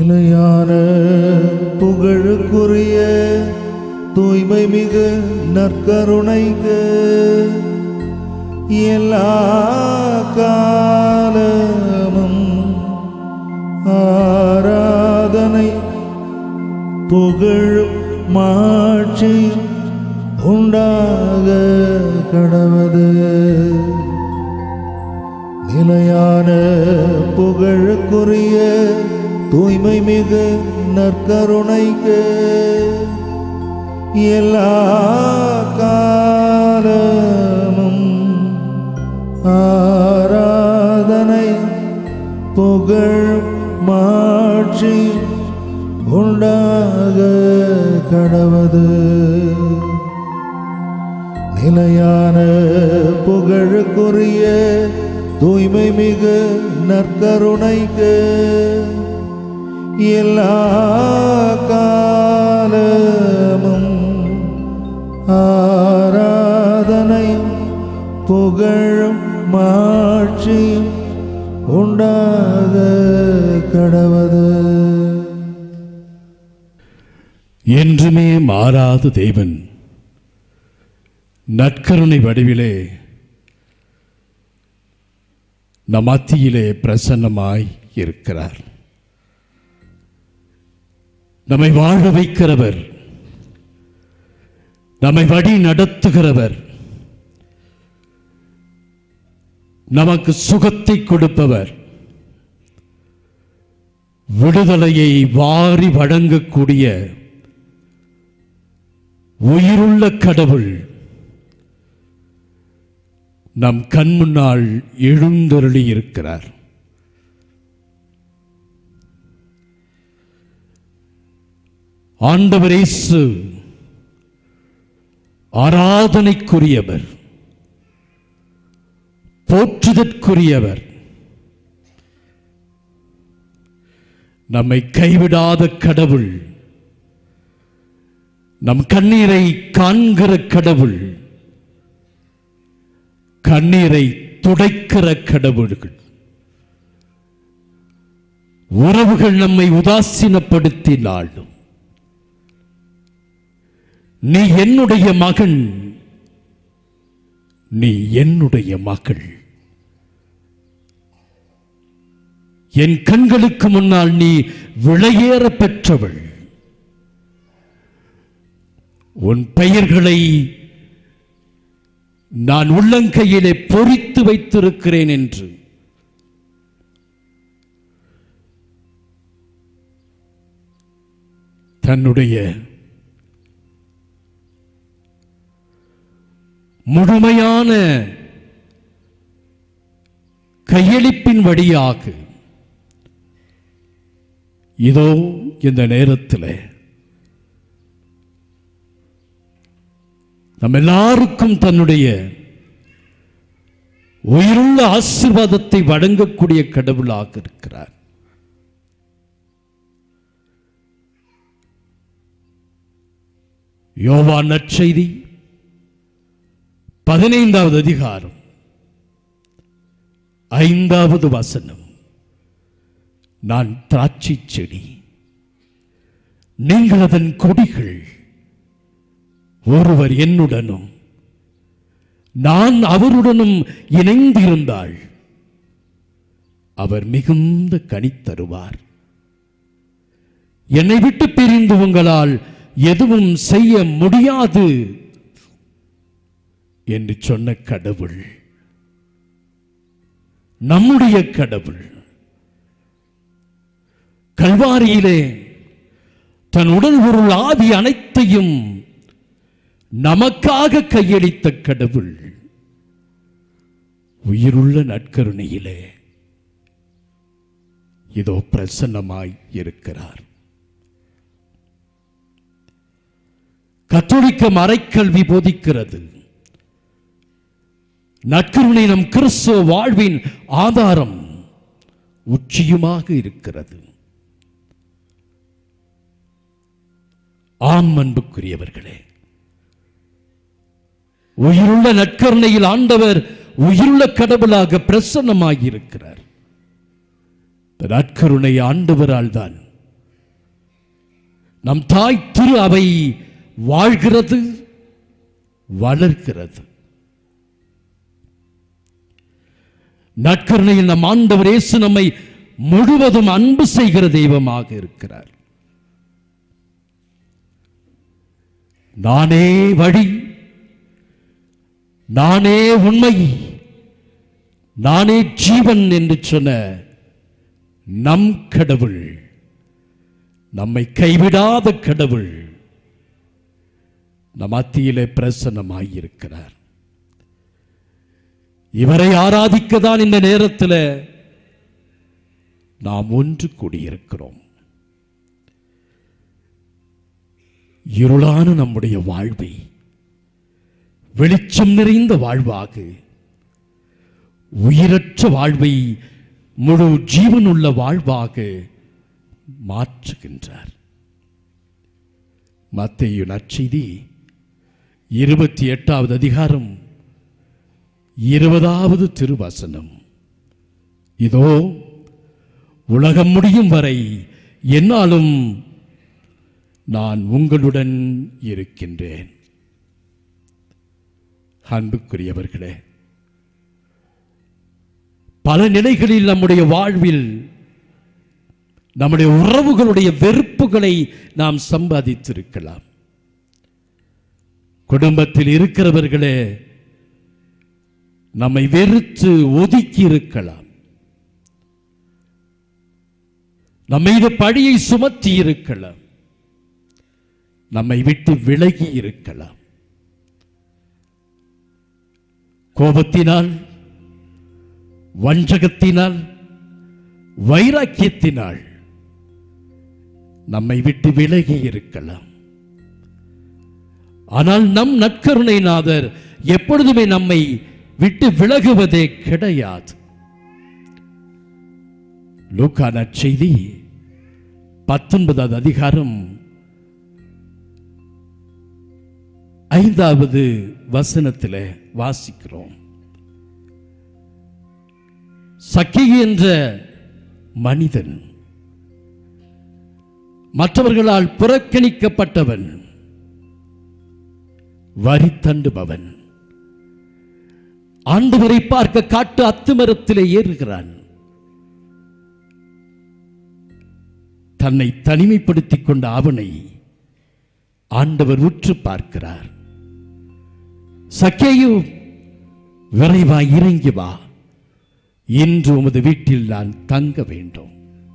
நிலையான புகழுக்குரிய தூய்மை மிகு நற்கருணைக்கு எல்லா காலமும் ஆராதனை புகழும் மாட்சி உண்டாக கடவது நிலையான புகழுக்குரிய தூய்மை மிகு நற்கருணைக்கு எல்லா காலமும் ஆராதனை புகழ் மாட்சி உண்டாக கடவது நிலையான புகழுக்குரிய தூய்மை மிகு நற்கருணைக்கு எல்லா காலமும் ஆராதனை புகழும் மாட்சி உண்டாக கடவது என்றுமே மாறாத தேவன் நற்கருணை வடிவிலே நம் மத்தியிலே பிரசன்னமாய் இருக்கிறார் நம்மை வாழ வைக்கிறவர் நம்மை வழி நடத்துகிறவர் நமக்கு சுகத்தை கொடுப்பவர் விடுதலையை வாரி வழங்கக்கூடிய உயிருள்ள கடவுள் நம் கண் முன்னால் எழுந்தருளி இருக்கிறார் ஆண்டவர் இயேசு ஆராதனைக்குரியவர் போற்றுதற்குரியவர் நம்மை கைவிடாத கடவுள் நம் கண்ணீரை காண்கிற கடவுள் கண்ணீரை துடைக்கிற கடவுள்கள் உறவுகள் நம்மை உதாசீனப்படுத்தினாலும் நீ என்னுடைய மகன் நீ என்னுடைய மகள் என் கண்களுக்கு முன்னால் நீ விலையேற பெற்றவள் உன் பெயர்களை நான் உள்ளங்கையிலே பொறித்து வைத்திருக்கிறேன் என்று தன்னுடைய முழுமையான கையளிப்பின் வழியாக இதோ இந்த நேரத்தில் நம்ம எல்லாருக்கும் தன்னுடைய உயிருள்ள ஆசீர்வாதத்தை வழங்கக்கூடிய கடவுளாக இருக்கிறார் யோவா நற்செய்தி பதினைந்தாவது அதிகாரம் ஐந்தாவது வசனம் நான் திராட்சை செடி நீங்கள் அதன் கொடிகள் ஒருவர் என்னுடனும் நான் அவருடனும் இணைந்திருந்தாள் அவர் மிகுந்த கனி தருவார் என்னை விட்டு பிரிந்து உங்களால் எதுவும் செய்ய முடியாது என்று சொன்ன கடவுள் நம்முடைய கடவுள் கல்வாரியிலே தன் உடல் பொருள் ஆதி அனைத்தையும் நமக்காக கையளித்த கடவுள் உயிருள்ள நற்கருணையிலே இதோ பிரசன்னமாய் இருக்கிறார் கத்தோலிக்க மறைக்கல்வி போதிக்கிறது நற்கருணை நம் கிறிஸ்துவ வாழ்வின் ஆதாரம் உச்சியுமாக இருக்கிறது ஆம் அன்புக்குரியவர்களே உயிருள்ள நற்கருணையில் ஆண்டவர் உயிருள்ள கடவுளாக பிரசன்னமாகி இருக்கிறார் இந்த நற்கருணை ஆண்டவரால் தான் நம் தாய் திரு அவை வாழ்கிறது வளர்கிறது நற்கருணையில் நம் ஆண்டவர் இயேசு நம்மை முழுவதும் அன்பு செய்கிற தெய்வமாக இருக்கிறார் நானே வழி நானே உண்மை நானே ஜீவன் என்று சொன்ன நம் கடவுள் நம்மை கைவிடாத கடவுள் நம் மத்தியிலே பிரசன்னமாயிருக்கிறார் இவரை ஆராதிக்க தான் இந்த நேரத்தில் நாம் ஒன்று கூடியிருக்கிறோம் இருளான நம்முடைய வாழ்வை வெளிச்சம் நிறைந்த வாழ்வாக உயிரற்ற வாழ்வை முழு ஜீவனுள்ள வாழ்வாக மாற்றுகின்றார் மத்தேயு நற்செய்தி இருபத்தி எட்டாவது அதிகாரம் இருபதாவது திருவசனம் இதோ உலகம் முடியும் வரை என்னாலும் நான் உங்களுடன் இருக்கின்றேன் அன்புக்குரியவர்களே பல நிலைகளில் நம்முடைய வாழ்வில் நம்முடைய உறவுகளுடைய வெறுப்புகளை நாம் சம்பாதித்திருக்கலாம் குடும்பத்தில் இருக்கிறவர்களே நம்மை வெறுத்து ஒதுக்கி இருக்கலாம் நம்ம மீது பழியை சுமத்தி இருக்கலாம் நம்மை விட்டு விலகி இருக்கலாம் கோபத்தினால் வஞ்சகத்தினால் வைராக்கியத்தினால் நம்மை விட்டு விலகி இருக்கலாம் ஆனால் நம் நற்கருணை நாதர் எப்பொழுதுமே நம்மை விட்டு விலகுவதே கிடையாது லூக்கா நற்செய்தி பத்தொன்பதாவது அதிகாரம் ஐந்தாவது வசனத்தில் வாசிக்கிறோம் சக்கி என்ற மனிதன் மற்றவர்களால் புறக்கணிக்கப்பட்டவன் வரி தண்டுபவன் ஆண்டவரை பார்க்க காட்டு அத்துமரத்திலே ஏறுகிறான் தன்னை தனிமைப்படுத்திக் கொண்ட அவனை ஆண்டவர் உற்று பார்க்கிறார் சக்கேயு விரைவாய் இறங்கி வா இன்று உமது வீட்டில் நான் தங்க வேண்டும்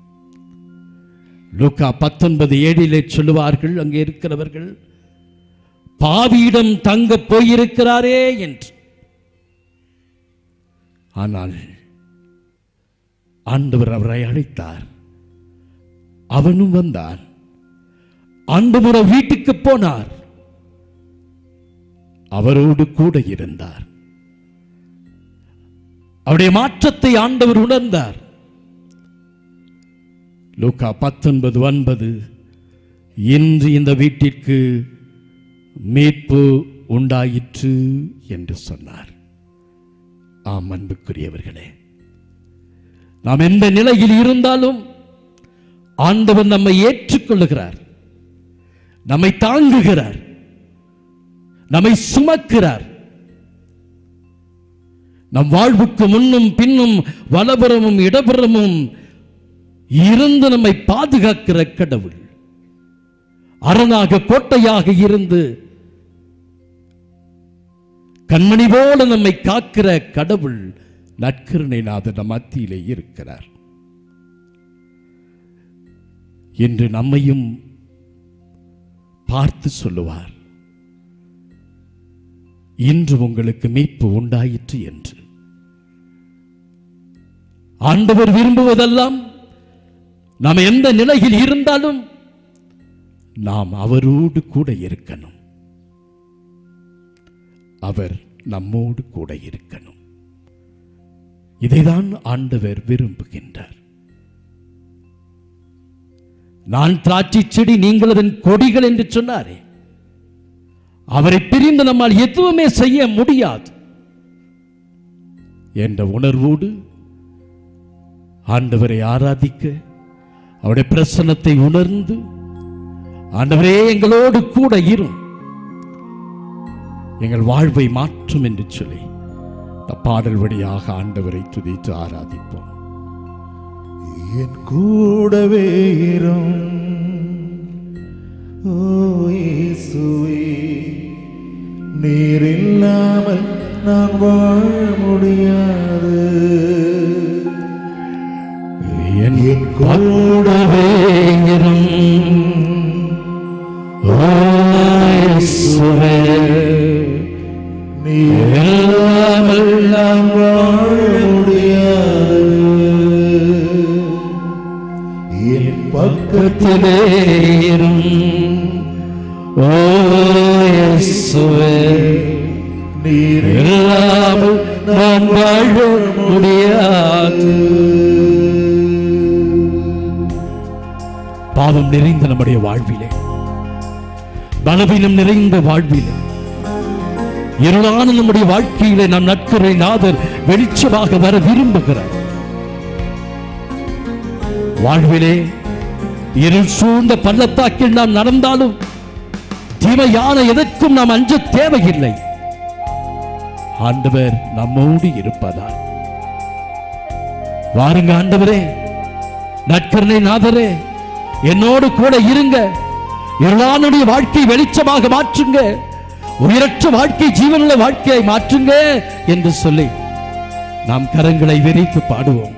லூக்கா பத்தொன்பது ஏழிலே சொல்லுவார்கள் அங்கே இருக்கிறவர்கள் பாவியிடம் தங்க போயிருக்கிறாரே என்று ஆனால் ஆண்டவர் அவரை அழைத்தார் அவனும் வந்தான் ஆண்டவர் வீட்டுக்கு போனார் அவரோடு கூட இருந்தார் அவருடைய மாற்றத்தை ஆண்டவர் உணர்ந்தார் லூக்கா பத்தொன்பது ஒன்பது இன்று இந்த வீட்டிற்கு மீட்பு உண்டாயிற்று என்று சொன்னார் ஆம் அன்புக்குரியவர்களே நாம் எந்த நிலையில் இருந்தாலும் ஆண்டவர் நம்மை ஏற்றுக்கொள்ளுகிறார் நம்மை தாங்குகிறார் நம்மை சுமக்கிறார் நம் வாழ்வுக்கு முன்னும் பின்னும் வலபுறமும் இடபுறமும் இருந்து நம்மை பாதுகாக்கிற கடவுள் அரணாக கோட்டையாக இருந்து கண்மணி போல நம்மை காக்கிற கடவுள் நற்கருணை நாதர் நம் மத்தியிலே இருக்கிறார் என்று நம்மையும் பார்த்து சொல்லுவார் இன்று உங்களுக்கு மீட்பு உண்டாயிற்று என்று ஆண்டவர் விரும்புவதெல்லாம் நாம் எந்த நிலையில் இருந்தாலும் நாம் அவரோடு கூட இருக்கணும் அவர் நம்மோடு கூட இருக்கணும் இதைதான் ஆண்டவர் விரும்புகின்றார் நான் திராட்சை செடி நீங்கள் அதன் கொடிகள் என்று சொன்னாரே அவரை பிரிந்து நம்மால் எதுவுமே செய்ய முடியாது என்ற உணர்வோடு ஆண்டவரை ஆராதிக்க அவருடைய பிரசன்னத்தை உணர்ந்து ஆண்டவரே எங்களோடு கூட இரும் எங்கள் வாழ்வை மாற்றும் என்று சொல்லி இந்த பாடல் வழியாக ஆண்டவரை துதித்து ஆராதிப்போம் என் கூடவே இரும் ஓ இயேசுவே நீர் இல்லாமல் நான் வாழ முடியாது என் என் கூடவே இரும் ஓ இயேசுவே, நீர் இல்லாமல் நான் வாழ முடியாது என் பக்கத்தில் பக்கத்திலே இரும் ஓ இயேசுவே, நீர் இல்லாமல் நான் வாழ முடியாது பாவம் நிறைந்த நம்முடைய வாழ்விலே பலவீனம் நிறைந்த வாழ்விலே இருளான நம்முடைய வாழ்க்கையிலே நம் நட்கரை நாதர் வெளிச்சமாக வர விரும்புகிறார் வாழ்விலே இருள் சூழ்ந்த பள்ளத்தாக்கில் நாம் நடந்தாலும் தீமையான எதற்கும் நாம் அஞ்ச தேவையில்லை ஆண்டவர் நம்மோடு இருப்பதால் வாருங்க ஆண்டவரே நற்கருணை நாதரே என்னோடு கூட இருங்க இருளானுடைய வாழ்க்கை வெளிச்சமாக மாற்றுங்க உயிரற்ற வாழ்க்கை ஜீவனுள்ள வாழ்க்கையை மாற்றுங்க என்று சொல்லி நாம் கரங்களை விரித்து பாடுவோம்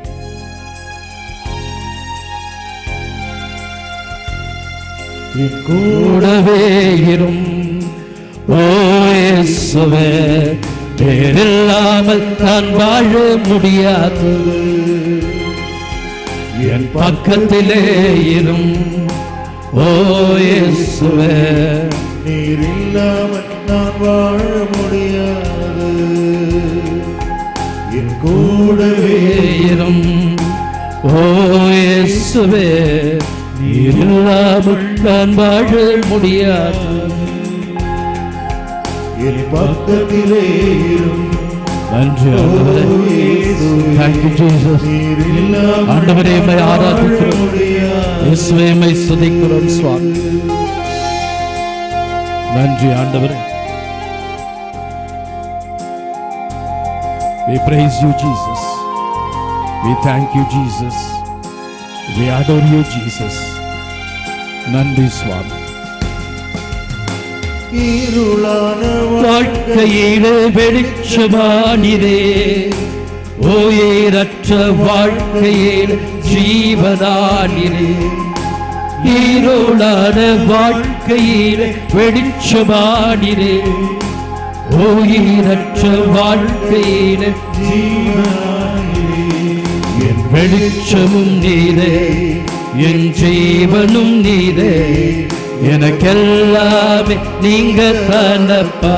என் கூட கூடவே இரும் ஓ இயேசுவே பேரில்லாமல் நான் வாழ முடியாது என் பக்கத்திலே இரும் ஓ இயேசுவே நீர் இல்லாமல் நான் வாழ முடியாது என் கூடவே இரும் ஓ இயேசுவே நீர் இல்லாமல் நான் வாழ முடியாது என் பக்கத்திலே இரும் நன்றி ஆண்டவரே Thank you, Jesus. நீர் இல்லாமல் ஆண்டவரே உம்மை வாழ ஆராதிக்கிறோம் முடியாது இயேசுவே உம்மை துதிக்கிறோம் சுவாமி நன்றி ஆண்டவரே We praise you Jesus. We thank you Jesus. We adore you Jesus. நன்றி சுவாமி இருளான வாழ்க்கையிலே வெளிச்சமானிரே ஓயேரற்ற வாழ்க்கையில் ஜீவனானிரே ஈரோடான வாழ்க்கையிலே வெளிச்சமானிரே ஓயேரற்ற வாழ்க்கையிலே என் வெளிச்சமும் நீரே என் ஜீவனும் நீரே எனக்கெல்லாமே நீங்க தானப்பா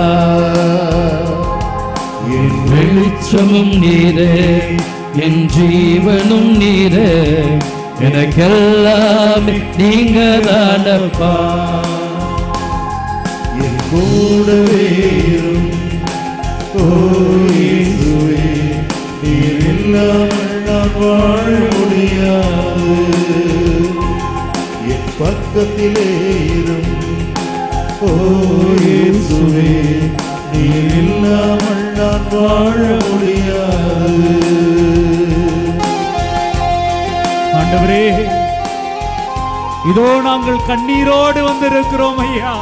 என் வெளிச்சமும் நீரே என் ஜீவனும் நீரே எனக்கெல்லாமே நீங்க தானப்பா என் கூடவே இரும் ஓ இயேசுவே நீர் இல்லாமல் நான் வாழ முடியாது என் பக்கத்திலே இரும் ஓ இயேசுவே நீர் இல்லாமல் நான் வாழ முடியாது ஆண்டவரே இதோ நாங்கள் கண்ணீரோடு வந்திருக்கிறோம் ஐயா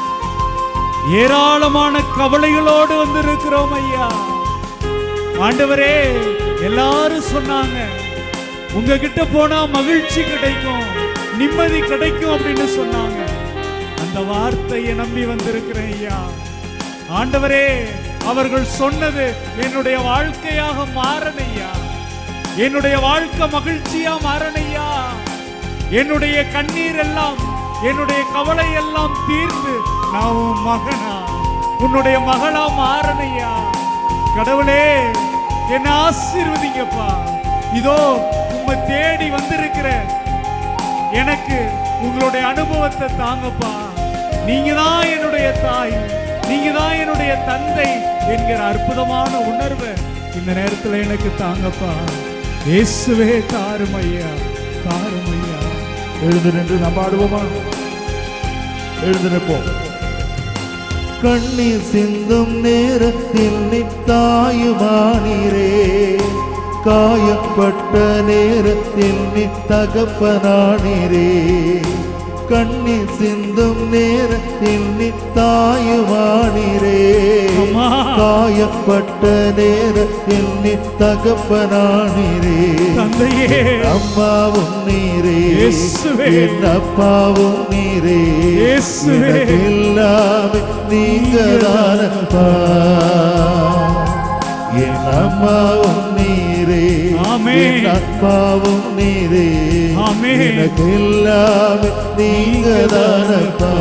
ஏராளமான கவலைகளோடு வந்திருக்கிறோம் ஐயா ஆண்டவரே எல்லாரும் சொன்னாங்க உங்ககிட்ட போனா மகிழ்ச்சி கிடைக்கும் நிம்மதி கிடைக்கும் அப்படின்னு சொன்னாங்க அந்த வார்த்தையை நம்பி வந்திருக்கிறேன் ஐயா ஆண்டவரே அவர்கள் சொன்னது என்னுடைய வாழ்க்கையாக மாறணையா என்னுடைய வாழ்க்கை மகிழ்ச்சியா மாறணையா என்னுடைய கண்ணீர் எல்லாம் என்னுடைய கவலை எல்லாம் தீர்ந்து நான் உன் மகனா உன்னுடைய மகளா மாறணையா கடவுளே என்ன ஆசீர்வதிங்கப்பா இதோ உம்மை தேடி வந்திருக்கிற எனக்கு உங்களுடைய அனுபவத்தை தாங்கப்பா நீங்க தான் என்னுடைய தாய் நீங்க தான் என்னுடைய தந்தை என்கிற அற்புதமான உணர்வை இந்த நேரத்துல எனக்கு தாங்கப்பா இயேசுவே தாரும் ஐயா தாரும் ஐயா எழுந்து நின்று நாம் பாடுவோமா எழுந்திருப்போம் கண்ணீர் சிந்தும் நேரத்தில் நித்தாயுமானீரே காயப்பட்ட நேரத்தில் நித்தகப்பனானீரே கண்ணீர் சிந்தும் நேரத்தில் நித்தாயுமானீரே அம்மா. காயப்பட்ட நேரத்தில் நித்தகப்பனானீரே தந்தையே அம்மாவும் நீரே இயேசுவே. என் அப்பாவும் நீரே இயேசுவே. எனக்கு எல்லாமே நீங்க தானப்பா என் அம்மாவும் நீரே ஆமென். என் அப்பாவும் நீரே ஆமென். எனக்கு எல்லாமே நீங்க தானப்பா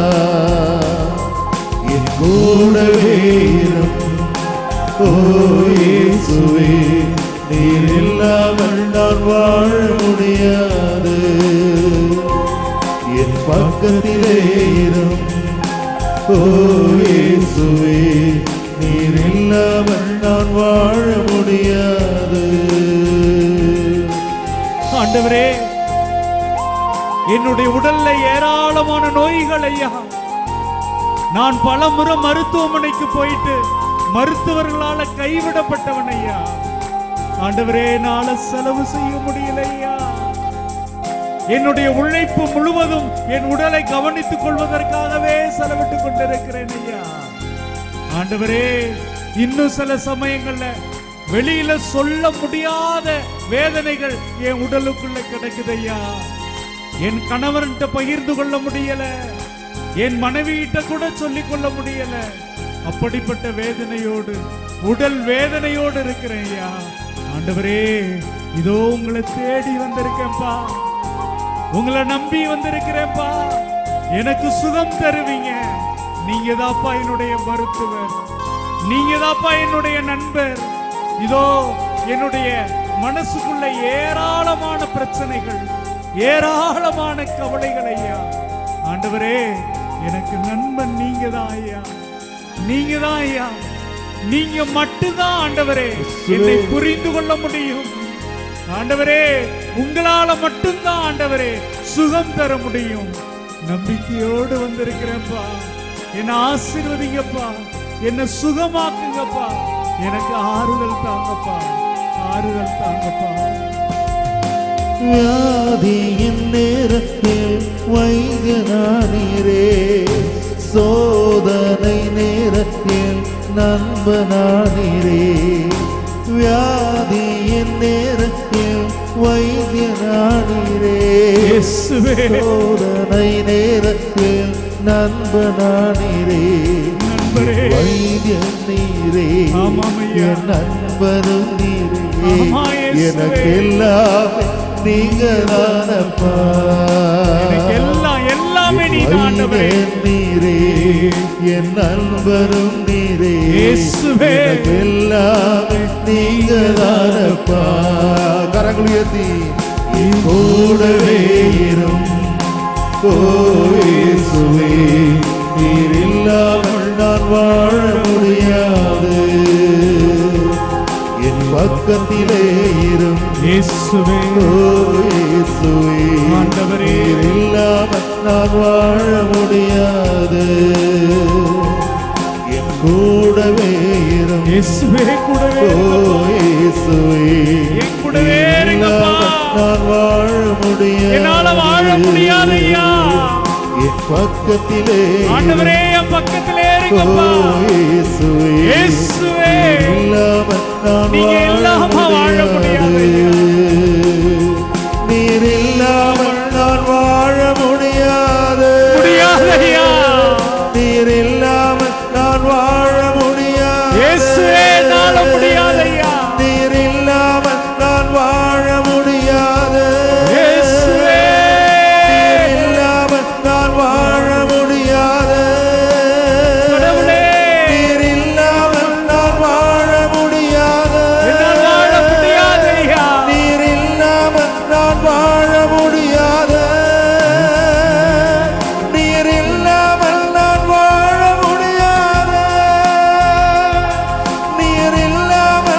என் கூடவே இரும் ஓ இயேசுவே நீர் இல்லாமல் நான் வாழ முடியாது என் பக்கத்திலே இரும் ஓ இயேசுவே நீர் இல்லாமல் நான் வாழ முடியாது ஆண்டவரே என்னுடைய உடல்ல ஏராளமான நோய்கள் ஐயா நான் பல முறை மருத்துவமனைக்கு போயிட்டு மருத்துவர்களால கைவிடப்பட்டவன் ஐயா ஆண்டவரே என்னால செலவு செய்ய முடியல ஐயா என்னுடைய உழைப்பு முழுவதும் என் உடலை கவனித்துக் கொள்வதற்காகவே செலவிட்டுக் கொண்டிருக்கிறேன் ஐயா ஆண்டவரே இன்னும் சில சமயங்கள்ல வெளியில சொல்ல முடியாத வேதனைகள் என் உடலுக்குள்ள கிடக்குது ஐயா என் கணவன்கிட்ட பகிர்ந்து கொள்ள முடியல என் மனைவியிட்ட கூட சொல்லிக் கொள்ள முடியல அப்படிப்பட்ட வேதனையோடு உடல் வேதனையோடு இருக்கிறேன் ஐயா ஆண்டவரே இதோ உங்களை தேடி வந்திருக்கேன்ப்பா உங்களை நம்பி வந்திருக்கிறேன்ப்பா எனக்கு சுகம் தருவீங்க நீங்க தாப்பா என்னுடைய மருத்துவர் நீங்க தாப்பா என்னுடைய நண்பர் இதோ என்னுடைய மனசுக்குள்ள ஏராளமான பிரச்சனைகள் ஏராளமான கவலைகள் ஐயா ஆண்டவரே எனக்கு நண்பன் நீங்க தான் ஐயா நீங்க தான் ஐயா நீங்க மட்டும்தான் ஆண்டவரே என்னை புரிந்து கொள்ள முடியும் ஆண்டவரே உங்களால மட்டும்தான் ஆண்டவரே சுகம் தர முடியும் நம்பிக்கையோடு வந்திருக்கிறேன்ப்பா என்னை ஆசீர்வதிங்கப்பா என்னை சுகமாக்குங்கப்பா எனக்கு ஆறுதல் தாங்கப்பா ஆறுதல் தாங்கப்பா வியாதியின் நேரத்தில் வைகனானீரே சோதனை நேரத்தில் நண்பனானீரே வியாதியின் நேரத்தில் வைத்தியனானீரே இயேசுவே. சோதனை நேரத்தில் நண்பனானீரே நண்பரே. வைத்தியன் நீரே ஆமாம் ஐயா. என் நண்பனும் நீரே ஆமா, இயேசுவே. எனக்கு எல்லாமே நீங்க தானப்பா எனக்கு எல்லாம் எல்லாமே நீங்க ஆண்டவரே வைத்தியன் நீரே என் நண்பரும் நீரே இயேசுவே. எனக்கு எல்லாமே நீங்க தானப்பா கரங்கள் உயர்த்தி என் கூடவே இரும் ஓ இயேசுவே நீர் இல்லாமல் நான் வாழ முடியாது என் பக்கத்திலே இரும் இயேசுவே ஓ இயேசுவே ஆண்டவரே. நீர் இல்லாமல் நான் வாழ முடியாது என் கூடவே இரும் இயேசுவே கூடவே ஓ இருங்கப்பா. இயேசுவே என் கூடவே நீர் இருங்கப்பா. இல்லாமல் நான் வாழ முடியாது என்னால வாழ முடியாது ஐயா என் பக்கத்திலே ஆண்டவரே என் பக்கத்திலே ஓ இருங்கப்பா இயேசுவே இயேசுவே இல்லாமல் நான் நீங்க இல்லாம வாழ முடியாது நீர் இல்லாமல் நான் வாழ முடியாது முடியாது ஐயா நீர் இல்லாமல் நான் வாழ முடியாது இயேசுவே என்னால முடியாது ஐயா நீர் இல்லாமல் நான் வாழ முடியாது இயேசுவே நீர் இல்லாமல் நான் வாழ முடியாது கடவுளே நீர் இல்லாமல் நான் வாழ முடியாது என்னால் வாழ முடியாது ஐயா நீர் இல்லாமல் நான் வாழ முடியாது நீர் இல்லாமல் நான் வாழ முடியாது நீர் இல்லாமல்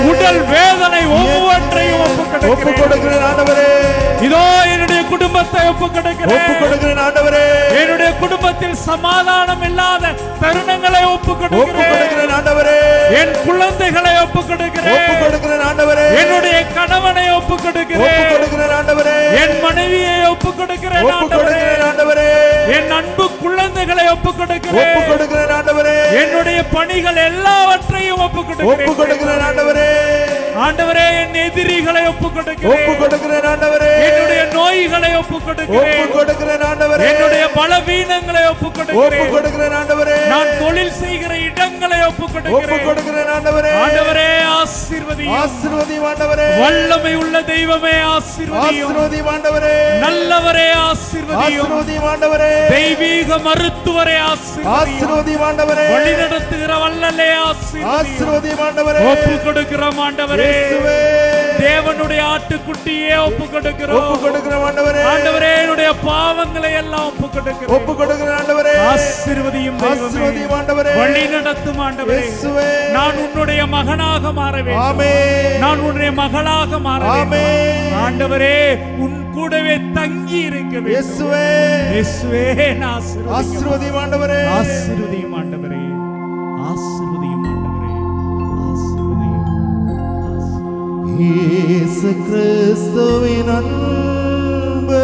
உடல் வேதனை ஒவ்வொன்றையும் ஒப்பு ஒப்பு கொடுக்கிறேன் கொடுக்கிறேன் ஆண்டவரே இதோ என்னுடைய குடும்பத்தை ஒப்பு ஒப்பு கொடுக்கிறேன் கொடுக்கிறேன் ஆண்டவரே என்னுடைய குடும்பத்தில் சமாதானம் இல்லாத தருணங்களை ஒப்பு ஒப்பு கொடுக்கிறேன் கொடுக்கிறேன் ஆண்டவரே என் குழந்தைகளை ஒப்பு ஒப்பு கொடுக்கிறேன் கொடுக்கிறேன் ஆண்டவரே என்னுடைய கணவனை ஒப்பு ஒப்பு கொடுக்கிறேன் கொடுக்கிறேன் ஆண்டவரே என் மனைவியை ஒப்பு கொடுக்கிறேன் ஒப்பு ஆண்டவரே கொடுக்கிறேன் ஆண்டவரே என் அன்பு குழந்தைகளை ஒப்பு ஒப்பு கொடுக்கிறேன் கொடுக்கிறேன் ஆண்டவரே என்னுடைய பணிகள் எல்லாவற்றையும் ஒப்பு ஒப்பு கொடுக்கிறேன் கொடுக்கிறேன் ஆண்டவரே ஆண்டவரே என் எதிரிகளை ஒப்பு ஒப்பு கொடுக்கிறேன் கொடுக்கிறேன் ஆண்டவரே என்னுடைய நோய்களை ஒப்பு ஒப்பு கொடுக்கிறேன் கொடுக்கிறேன் ஆண்டவரே என்னுடைய பலவீனங்களை ஒப்பு ஒப்பு கொடுக்கிறேன் கொடுக்கிறேன் ஆண்டவரே நான் தொழில் செய்கிற இடங்களை ஒப்பு ஒப்பு கொடுக்கிறேன் கொடுக்கிறேன் ஆண்டவரே ஆண்டவரே ஆசீர்வதியும் ஆசீர்வதி ஆண்டவரே வல்லமை உள்ள தெய்வமே ஆசீர்வதியும் ஆசீர்வதி ஆண்டவரே நல்லவரே ஆசீர்வதியும் ஆசீர்வதி ஆண்டவரே தெய்வீக மருத்துவரே ஆசீர்வதியும் ஆசீர்வதி ஆண்டவரே வழி நடத்துகிற வல்லலே ஆசீர்வதியும் ஆசீர்வதி ஆண்டவரே ஒப்பு கொடுக்கிறோம் ஆண்டவரே இயேசுவே தேவனுடைய ஆட்டுக்குட்டியே ஒப்பு ஒப்பு கொடுக்கிறோம் கொடுக்கிறேன் ஆண்டவரே ஆண்டவரே என்னுடைய பாவங்களை எல்லாம் ஒப்பு கொடுக்கிறோம் ஒப்பு கொடுக்கிறேன் ஆண்டவரே ஆசீர்வதியும் தெய்வமே ஆசீர்வதி ஆண்டவரே வழி நடத்தும் ஆண்டவரே இயேசுவே நான் உன்னுடைய மகனாக மாற வேண்டும் ஆமென் நான் உன்னுடைய மகளாக மாற வேண்டும் ஆமென் ஆண்டவரே உன் கூடவே தங்கி இருக்க வேண்டும் இயேசுவே இயேசுவே நான் ஆசீர்வதியும் ஆசீர்வதி ஆண்டவரே ஆசீர்வதியும் ஆண்டவரே ஆசீர்வதியும் ஆண்டவரே ஆசீர்வதியும் ஆசீர்வதியும். இயேசு கிறிஸ்துவின் அன்பு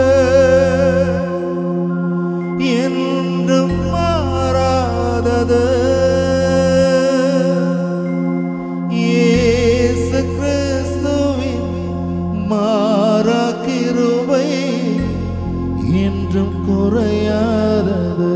என்றும் மாறாதது இயேசு கிறிஸ்துவின் மாறா கிருபை என்றும் குறையாதது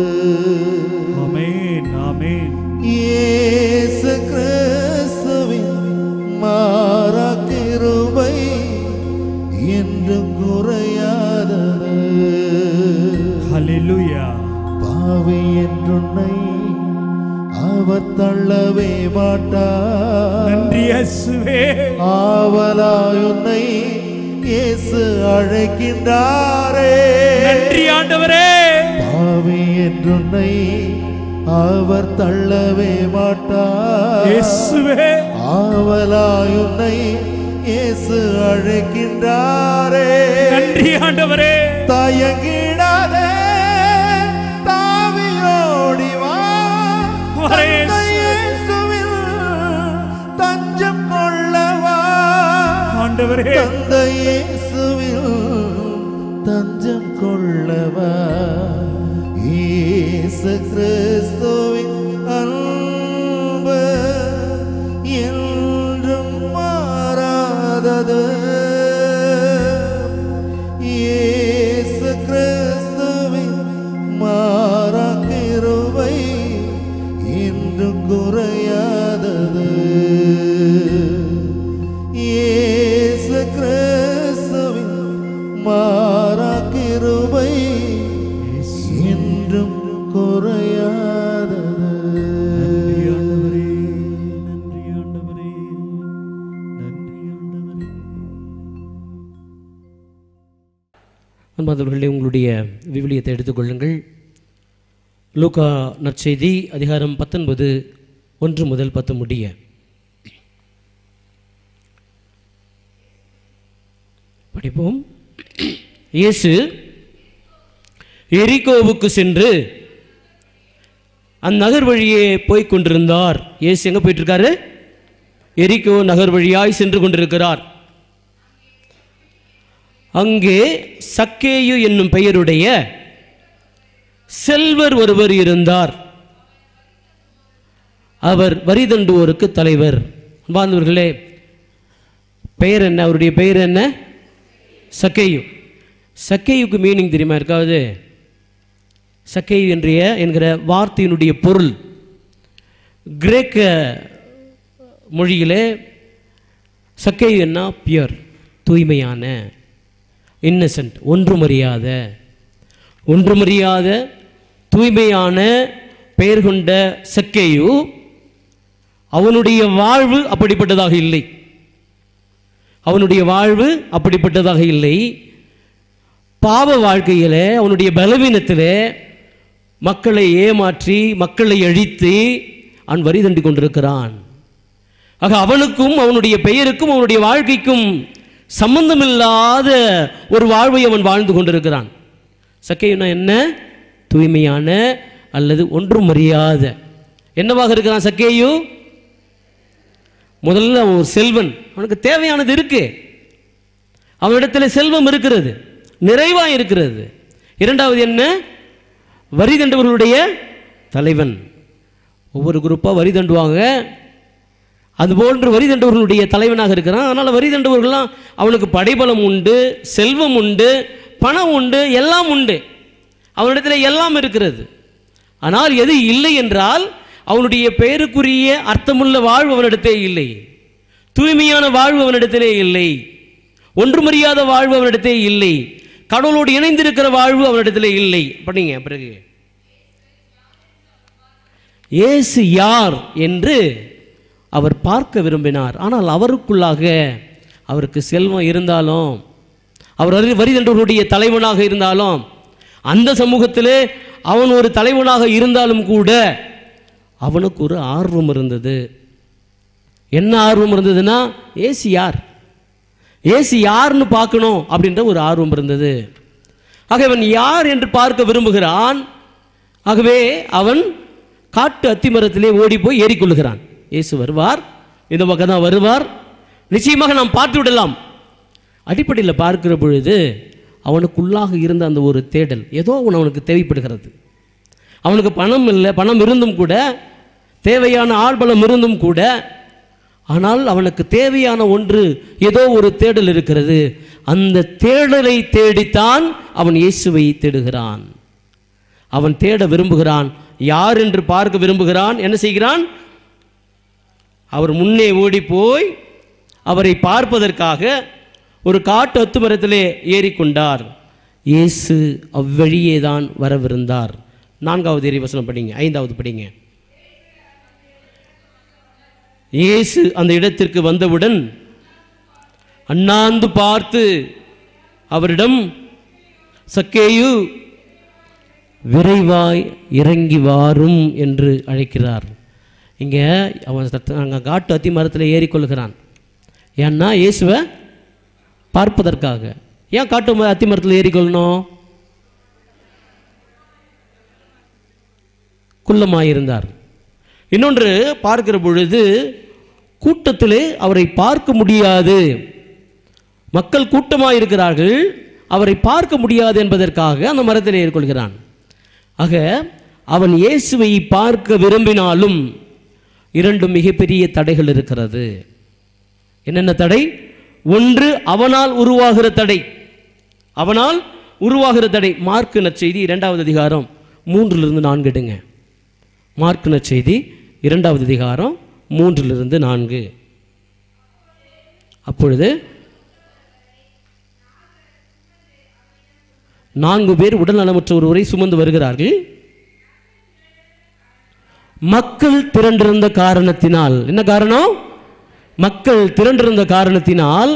ஆமென் ஆமென் இயேசு கிறிஸ்துவின் மாறா கிருபை என்று குறையாதது ஹalleluya பாவி என்றுன்னை அவர் தள்ளவே மாட்டார் நன்றி இயேசுவே ஆவலாய் உன்னை இயேசு அழைக்கின்றாரே நன்றி ஆண்டவரே பாவி என்றுன்னை அவர் தள்ளவே மாட்டார் இயேசுவே ஆவலாய் உன்னை இயேசு அழைக்கின்றாரே நன்றி ஆண்டவரே தயங்கிடாதே தாவியோடி வா வர தந்தை இயேசுவில் தஞ்சம் கொள்ளவா ஆண்டவரே தந்தை இயேசுவில் தஞ்சம் கொள்ளவா இயேசு கிறிஸ்துவின் அன்பு என்றும் மாறாதது இயேசு கிறிஸ்துவின் மாறா கிருபை என்றும் குறையாதது இயேசு கிறிஸ்துவின் மாறா கிருபை என்றும் குறையாதது நன்றி ஆண்டவரே நன்றி ஆண்டவரே நன்றி ஆண்டவரே அன்பாதவர்களே உங்களுடைய விவிலியத்தை எடுத்துக்கொள்ளுங்கள் லூகா நற்செய்தி அதிகாரம் பத்தொன்பது ஒன்று முதல் பத்து முடிய படிப்போம் இயேசு எரிகோவுக்கு சென்று அந்நகர் வழியே போய்க் கொண்டிருந்தார் இயேசு எங்கே போயிட்டு இருக்காரு எரிகோ நகர் வழியாய் சென்று கொண்டிருக்கிறார் அங்கே சக்கேயு என்னும் பெயருடைய செல்வர் ஒருவர் இருந்தார் அவர் வரி தண்டுவோருக்கு தலைவர் பாந்தவர்களே பெயர் என்ன அவருடைய பெயர் என்ன சக்கேயு சக்கேயுக்கு மீனிங் தெரியுமா இருக்காது சக்கேயு என்கிற என்கிற வார்த்தையினுடைய பொருள் கிரேக்க மொழியிலே சக்கேயு என்ன பியர் தூய்மையான இன்னசென்ட் ஒன்றுமறியாத ஒன்றுமறியாத தூய்மையான பெயர் கொண்ட சக்கேயு அவனுடைய வாழ்வு அப்படிப்பட்டதாக இல்லை அவனுடைய வாழ்வு அப்படிப்பட்டதாக இல்லை பாவ வாழ்க்கையிலே அவனுடைய பலவீனத்திலே மக்களை ஏமாற்றி மக்களை அழித்து அவன் வரி தண்டி கொண்டிருக்கிறான் ஆக அவனுக்கும் அவனுடைய பெயருக்கும் அவனுடைய வாழ்க்கைக்கும் சம்பந்தமில்லாத ஒரு வாழ்வை அவன் வாழ்ந்து கொண்டிருக்கிறான் சக்கையுனா என்ன தூய்மையான அல்லது ஒன்றும் அறியாத என்னவாக இருக்கிறான் சக்கேயு முதல்ல அவன் ஒரு செல்வன் அவனுக்கு தேவையானது இருக்கு அவனிடத்துல செல்வம் இருக்கிறது நிறைவா இருக்கிறது இரண்டாவது என்ன வரி தண்டுவர்களுடைய தலைவன் ஒவ்வொரு குரூப்பாக வரி தண்டுவாங்க அதுபோன்று வரி தண்டுவர்களுடைய தலைவனாக இருக்கிறான் அதனால் வரி தண்டுவர்கள்லாம் அவனுக்கு படைபலம் உண்டு செல்வம் உண்டு பணம் உண்டு எல்லாம் உண்டு அவனிடத்தில் எல்லாம் இருக்கிறது ஆனால் எது இல்லை என்றால் அவனுடைய பெயருக்குரிய அர்த்தமுள்ள வாழ்வு அவனிடத்தே இல்லை தூய்மையான வாழ்வு அவனிடத்திலே இல்லை ஒன்றுமறியாத வாழ்வு அவனிடத்தே இல்லை கடவுளோடு இணைந்திருக்கிற வாழ்வு அவனிடத்திலே இல்லை படிங்க பிறகு இயேசு யார் என்று அவர் பார்க்க விரும்பினார் ஆனால் அவருக்குள்ளாக அவருக்கு செல்வம் இருந்தாலும் அவர் வரி வரிதண்டவர்களுடைய தலைவனாக இருந்தாலும் அந்த சமூகத்திலே அவன் ஒரு தலைவனாக இருந்தாலும் கூட அவனுக்கு ஒரு ஆர்வம் இருந்தது என்ன ஆர்வம் இருந்ததுன்னா ஏசு யார் ஏசு யாருன்னு பார்க்கணும் அப்படின்ற ஒரு ஆர்வம் இருந்தது ஆக அவன் யார் என்று பார்க்க விரும்புகிறான் ஆகவே அவன் காட்டு அத்திமரத்திலே ஓடி போய் ஏறிக்கொள்ளுகிறான் இயேசு வருவார் இந்த பக்கம் தான் வருவார் நிச்சயமாக நாம் பார்த்து விடலாம் அடிப்படையில் பார்க்கிற பொழுது அவனுக்குள்ளாக இருந்த அந்த ஒரு தேடல் ஏதோ ஒன்று அவனுக்கு தேவைப்படுகிறது அவனுக்கு பணம் இல்லை பணம் இருந்தும் கூட தேவையான ஆள்பலம் இருந்தும் கூட ஆனால் அவனுக்கு தேவையான ஒன்று ஏதோ ஒரு தேடல் இருக்கிறது அந்த தேடலை தேடித்தான் அவன் இயேசுவை தேடுகிறான் அவன் தேட விரும்புகிறான் யார் என்று பார்க்க விரும்புகிறான் என்ன செய்கிறான் அவர் முன்னே ஓடி போய் அவரை பார்ப்பதற்காக ஒரு காட்டு அத்துமரத்திலே ஏறிக்கொண்டார் இயேசு அவ்வழியே தான் வரவிருந்தார் நான்காவது இறைவசனம் படிங்க ஐந்தாவது படிங்க இயேசு அந்த இடத்திற்கு வந்தவுடன் அண்ணாந்து பார்த்து அவரிடம் சக்கேயு விரைவாய் இறங்கி வாரும் என்று அழைக்கிறார் இங்கே அவன் சத்த- அங்கே காட்டு அத்தி மரத்தில் ஏறிக்கொள்கிறான் ஏன்னா இயேசுவை பார்ப்பதற்காக ஏன் காட்டு ம- அத்தி மரத்தில் ஏறிக்கொள்ளணும் குள்ளமாயிருந்தார் இன்னொன்று பார்க்கிற பொழுது கூட்டத்திலே அவரை பார்க்க முடியாது மக்கள் கூட்டமாக இருக்கிறார்கள் அவரை பார்க்க முடியாது என்பதற்காக அந்த மரத்தில் ஏற்கொள்கிறான் ஆக அவன் இயேசுவை பார்க்க விரும்பினாலும் இரண்டு மிகப்பெரிய தடைகள் இருக்கிறது என்னென்ன தடை ஒன்று அவனால் உருவாகிற தடை அவனால் உருவாகிற தடை மார்க்கு நற்செய்தி இரண்டாவது அதிகாரம் மூன்றிலிருந்து நான்கு எடுங்க மார்க்கு நற்செய்தி இரண்டாவது அதிகாரம் மூன்றிலிருந்து நான்கு அப்பொழுது நான்கு பேர் உடல் நலமற்ற ஒருவரை சுமந்து வருகிறார்கள் மக்கள் திரண்டிருந்த காரணத்தினால் என்ன காரணம் மக்கள் திரண்டிருந்த காரணத்தினால்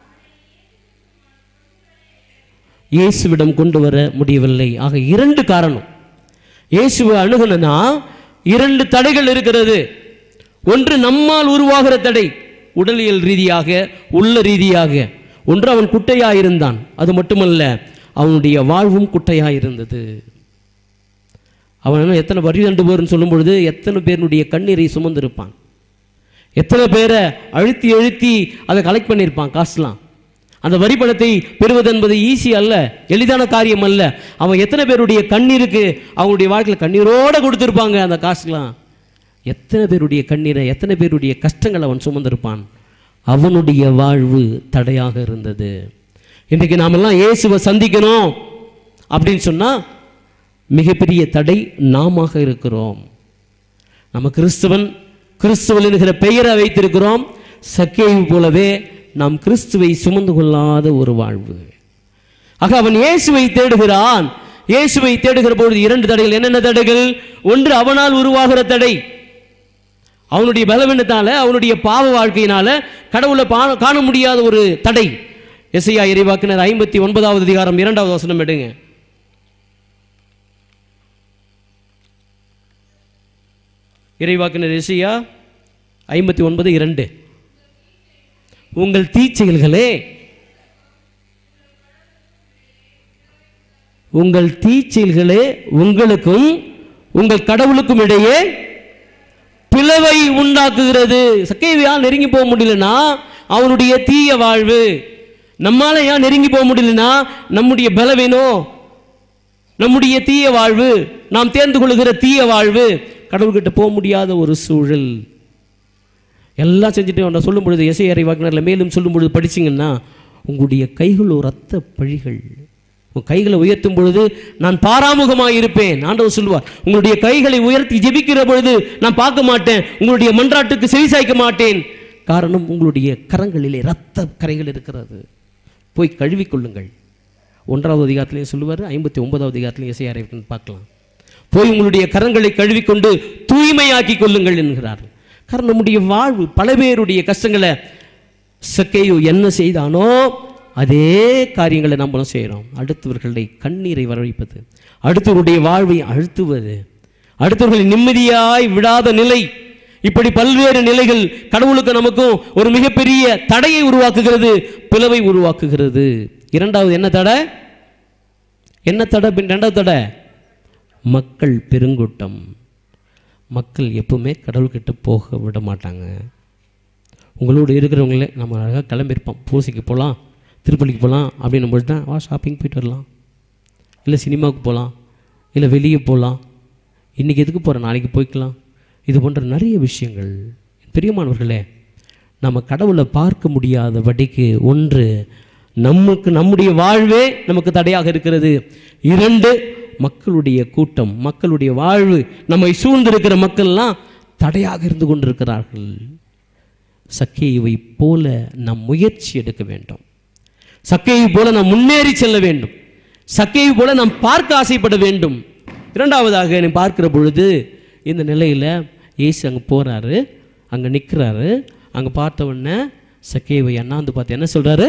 இயேசுவிடம் கொண்டு வர முடியவில்லை ஆக இரண்டு காரணம் இயேசுவை அணுகணும்னா இரண்டு தடைகள் இருக்கிறது ஒன்று நம்மால் உருவாகிற தடை உடலியல் ரீதியாக உள்ள ரீதியாக ஒன்று அவன் குட்டையாக இருந்தான் அது மட்டுமல்ல அவனுடைய வாழ்வும் குட்டையாக இருந்தது அவன் எத்தனை வரி தண்டு போர்னு சொல்லும் பொழுது எத்தனை பேருடைய கண்ணீரை சுமந்திருப்பான் எத்தனை பேரை அழுத்தி அழுத்தி அதை கலெக்ட் பண்ணியிருப்பான் காசுலாம் அந்த வரி பணத்தை பெறுவது என்பது ஈஸி அல்ல எளிதான காரியம் அல்ல அவன் எத்தனை பேருடைய கண்ணீருக்கு அவங்களுடைய வாழ்க்கையில் கண்ணீரோடு கொடுத்துருப்பாங்க அந்த காசுலாம் எத்தனை பேருடைய கண்ணீரை எத்தனை பேருடைய கஷ்டங்களை அவன் சுமந்திருப்பான் அவனுடைய வாழ்வு தடையாக இருந்தது இன்றைக்கு நாமெல்லாம் இயேசுவை சந்திக்கணும் அப்படின்னு சொன்னால் மிகப்பெரிய தடை நாம இருக்கிறோம் நம்ம கிறிஸ்துவன் கிறிஸ்துவன் என்கிற பெயரை வைத்திருக்கிறோம் சக்கேவு போலவே நாம் கிறிஸ்துவை சுமந்து கொள்ளாத ஒரு வாழ்வு ஆக அவன் இயேசுவை தேடுகிறான் இயேசுவை தேடுகிற பொழுது இரண்டு தடைகள் என்னென்ன தடைகள் ஒன்று அவனால் உருவாகிற தடை அவனுடைய பலவீனத்தால அவனுடைய பாவ வாழ்க்கையினால கடவுளை பா- காண முடியாத ஒரு தடை எஸ்ஐயா இறைவாக்கினர் ஐம்பத்தி ஒன்பதாவது அதிகாரம் இரண்டாவது வசனம் எடுங்க இறைவாக்கினர் எஸ்ஐயா ஐம்பத்தி ஒன்பது இரண்டு உங்கள் தீச்செயல்களே உங்கள் தீச்செயல்களே உங்களுக்கும் உங்கள் கடவுளுக்கும் இடையே பிளவை உண்டாக்குகிறது சக்கையா நெருங்கி போக முடியலனா அவனுடைய தீய வாழ்வு நம்மால ஏன் நெருங்கி போக முடியலனா நம்முடைய பலவீனம் நம்முடைய தீய வாழ்வு நாம் தேர்ந்து கொள்ளுகிற தீய வாழ்வு கடவுள்கிட்ட போக முடியாத ஒரு சூழல் எல்லாம் செஞ்சுட்டு அவனை சொல்லும் பொழுது எசை அறிவாக்கினரில் மேலும் சொல்லும் பொழுது படிச்சிங்கன்னா உங்களுடைய கைகளோ ரத்த பழிகள் உன் கைகளை உயர்த்தும் பொழுது நான் பாராமுகமாக இருப்பேன் ஆண்டவர் சொல்லுவார் உங்களுடைய கைகளை உயர்த்தி ஜெபிக்கிற பொழுது நான் பார்க்க மாட்டேன் உங்களுடைய மன்றாட்டுக்கு செவிசாய்க்க மாட்டேன் காரணம் உங்களுடைய கரங்களிலே ரத்த கரைகள் இருக்கிறது போய் கழுவிக்கொள்ளுங்கள் ஒன்றாவது அதிகாரத்திலையும் சொல்லுவார் ஐம்பத்தி ஒன்பதாவது அதிகாரத்திலையும் இசை அறிவிக்கணும் பார்க்கலாம் போய் உங்களுடைய கரங்களை கழுவிக்கொண்டு தூய்மையாக்கி கொள்ளுங்கள் என்கிறார் காரணம் நம்முடைய வாழ்வு பல பேருடைய கஷ்டங்களை சக்கையோ என்ன செய்தானோ அதே காரியங்களை நம்மளும் செய்கிறோம் அடுத்தவர்களை கண்ணீரை வரவைப்பது அடுத்தவருடைய வாழ்வை அழுத்துவது அடுத்தவர்களை நிம்மதியாய் விடாத நிலை இப்படி பல்வேறு நிலைகள் கடவுளுக்கு நமக்கும் ஒரு மிகப்பெரிய தடையை உருவாக்குகிறது பிளவை உருவாக்குகிறது இரண்டாவது என்ன தடை என்ன தடை பின் ரெண்டாவது தடை மக்கள் பெருங்கூட்டம் மக்கள் எப்பவுமே கடவுள்கிட்ட போக விட மாட்டாங்க உங்களோடு இருக்கிறவங்களே நம்ம அழகாக கிளம்பியிருப்போம் பூசைக்கு போகலாம் திருப்பள்ளிக்கு போகலாம் அப்படின்னும் பொழுது தான் வா ஷாப்பிங் போயிட்டு வரலாம் இல்லை சினிமாவுக்கு போகலாம் இல்லை வெளியே போகலாம் இன்றைக்கி எதுக்கு போகிறோம் நாளைக்கு போய்க்கலாம் இது போன்ற நிறைய விஷயங்கள் பெரியமானவர்களே நம்ம கடவுளை பார்க்க முடியாதபடிக்கு ஒன்று நமக்கு நம்முடைய வாழ்வே நமக்கு தடையாக இருக்கிறது இரண்டு மக்களுடைய கூட்டம் மக்களுடைய வாழ்வு நம்மை சூழ்ந்திருக்கிற மக்கள்லாம் தடையாக இருந்து கொண்டிருக்கிறார்கள் சக்கையை போல நாம் முயற்சி எடுக்க வேண்டும் சக்கையை போல நாம் முன்னேறி செல்ல வேண்டும் சக்கையை போல நாம் பார்க்க ஆசைப்பட வேண்டும் இரண்டாவதாக நீ பார்க்கிற பொழுது இந்த நிலையில் இயேசு அங்கே போகிறாரு அங்கே நிற்கிறாரு அங்கே பார்த்த உடனே சக்கையை அண்ணாந்து பார்த்து என்ன சொல்கிறாரு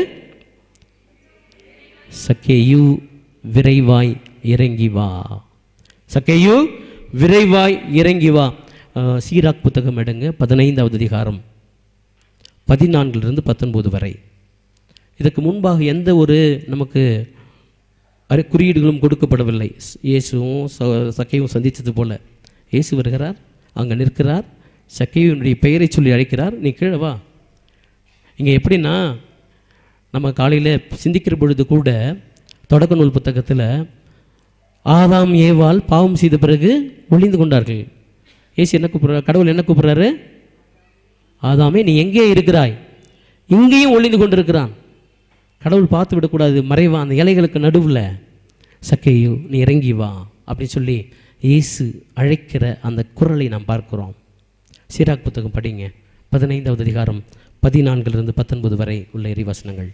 சக்கேயு விரைவாய் இறங்கி வா சக்கேயு விரைவாய் இறங்கி வா அஹ், சீராக் புத்தகம் எடுங்க பதினைந்தாவது அதிகாரம் பதினான்கிலிருந்து பத்தொன்பது வரை இதுக்கு முன்பாக எந்த ஒரு நமக்கு அறி குறியீடுகளும் கொடுக்கப்படவில்லை இயேசுவும் ச- சக்கையும் சந்தித்தது போல இயேசு வருகிறார் அங்கே நிற்கிறார் சக்கையுனுடைய பெயரை சொல்லி அழைக்கிறார் நீ கீழே வா இங்கே எப்படின்னா நம்ம காலையில் சிந்திக்கிற பொழுது கூட தொடக்க நூல் புத்தகத்தில் ஆதாம் ஏவாள் பாவம் செய்த பிறகு ஒளிந்து கொண்டார்கள் ஏசு என்ன கூப்பிட்றாரு கடவுள் என்ன கூப்பிட்றாரு ஆதாமே நீ எங்கே இருக்கிறாய் இங்கேயும் ஒளிந்து கொண்டிருக்கிறான் கடவுள் பார்த்து விடக்கூடாது மறைவா அந்த இலைகளுக்கு நடுவில் சக்கையோ நீ இறங்கி வா அப்படின்னு சொல்லி இயேசு அழைக்கிற அந்த குரலை நாம் பார்க்கிறோம் சீராக் புத்தகம் படிங்க பதினைந்தாவது அதிகாரம் பதினான்கிலிருந்து பத்தொன்பது வரை உள்ள இறைவசனங்கள்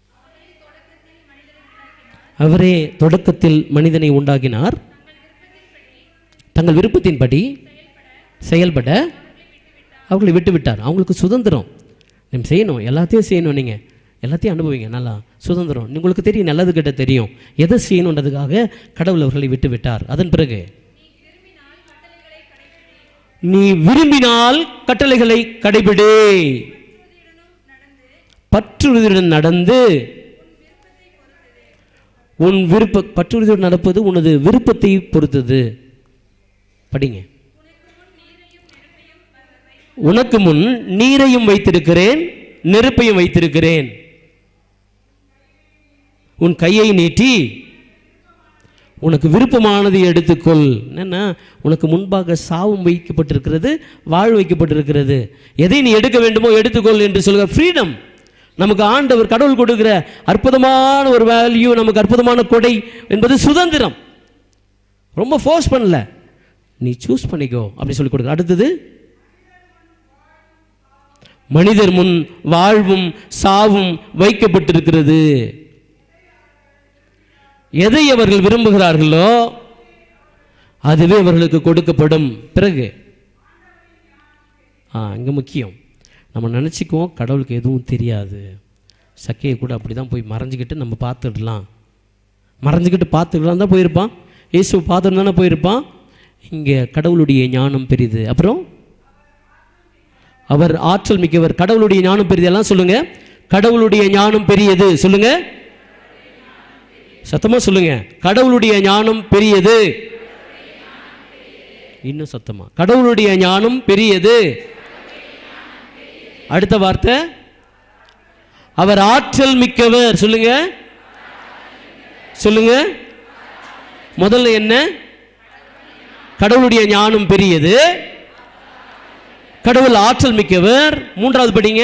அவரே தொடக்கத்தில் மனிதனை உண்டாக்கினார் தங்கள் விருப்பத்தின்படி செயல்பட அவர்களை விட்டு விட்டார் அவங்களுக்கு சுதந்திரம் நம்ம செய்யணும் எல்லாத்தையும் செய்யணும் நீங்கள் எல்லாத்தையும் அனுபவிங்க நல்லா சுதந்திரம் உங்களுக்கு தெரியும் நல்லது கிட்ட தெரியும் எதை செய்யணுன்றதுக்காக கடவுள் அவர்களை விட்டு விட்டார் அதன் பிறகு நீ விரும்பினால் கட்டளைகளை கடைபிடு பற்றுறுதியுடன் நடந்து உன் விருப்ப பற்றுறுதியுடன் நடப்பது உனது விருப்பத்தை பொறுத்தது படிங்க உனக்கு முன் நீரையும் வைத்திருக்கிறேன் நெருப்பையும் வைத்திருக்கிறேன் உன் கையை நீட்டி உனக்கு விருப்பமானதை எடுத்துக்கொள் என்னன்னா உனக்கு முன்பாக சாவும் வைக்கப்பட்டிருக்கிறது வாழ் வைக்கப்பட்டிருக்கிறது எதை நீ எடுக்க வேண்டுமோ எடுத்துக்கொள் என்று சொல்கிற ஃப்ரீடம் நமக்கு ஆண்டவர் கடவுள் கொடுக்கிற அற்புதமான ஒரு வேல்யூ நமக்கு அற்புதமான கொடை என்பது சுதந்திரம் ரொம்ப ஃபோர்ஸ் பண்ணல நீ சூஸ் பண்ணிக்கோ அப்படி சொல்லி கொடுக்குற அடுத்தது மனிதர் முன் வாழ்வும் சாவும் வைக்கப்பட்டிருக்கிறது எதை அவர்கள் விரும்புகிறார்களோ அதுவே அவர்களுக்கு கொடுக்கப்படும் பிறகு ஆ இங்கே முக்கியம் நம்ம நினச்சிக்குவோம் கடவுளுக்கு எதுவும் தெரியாது சக்கையை கூட அப்படி தான் போய் மறைஞ்சிக்கிட்டு நம்ம பார்த்துடலாம் மறைஞ்சிக்கிட்டு பார்த்துக்கலாம் தான் போயிருப்பான் இயேசு பார்த்துட்டு தானே போயிருப்பான் இங்கே கடவுளுடைய ஞானம் பெரிது அப்புறம் அவர் ஆற்றல் மிக்கவர் கடவுளுடைய ஞானம் பெரியது எல்லாம் சொல்லுங்க கடவுளுடைய ஞானம் பெரியது சொல்லுங்க சத்தமா சொல்லுங்க கடவுளுடைய ஞானம் பெரியது இன்னும் சத்தமா கடவுளுடைய ஞானம் பெரியது அடுத்த வார்த்தை அவர் ஆற்றல் மிக்கவர் சொல்லுங்க சொல்லுங்க முதல்ல என்ன கடவுளுடைய ஞானம் பெரியது கடவுள் ஆற்றல் மிக்கவர் மூன்றாவது படிங்க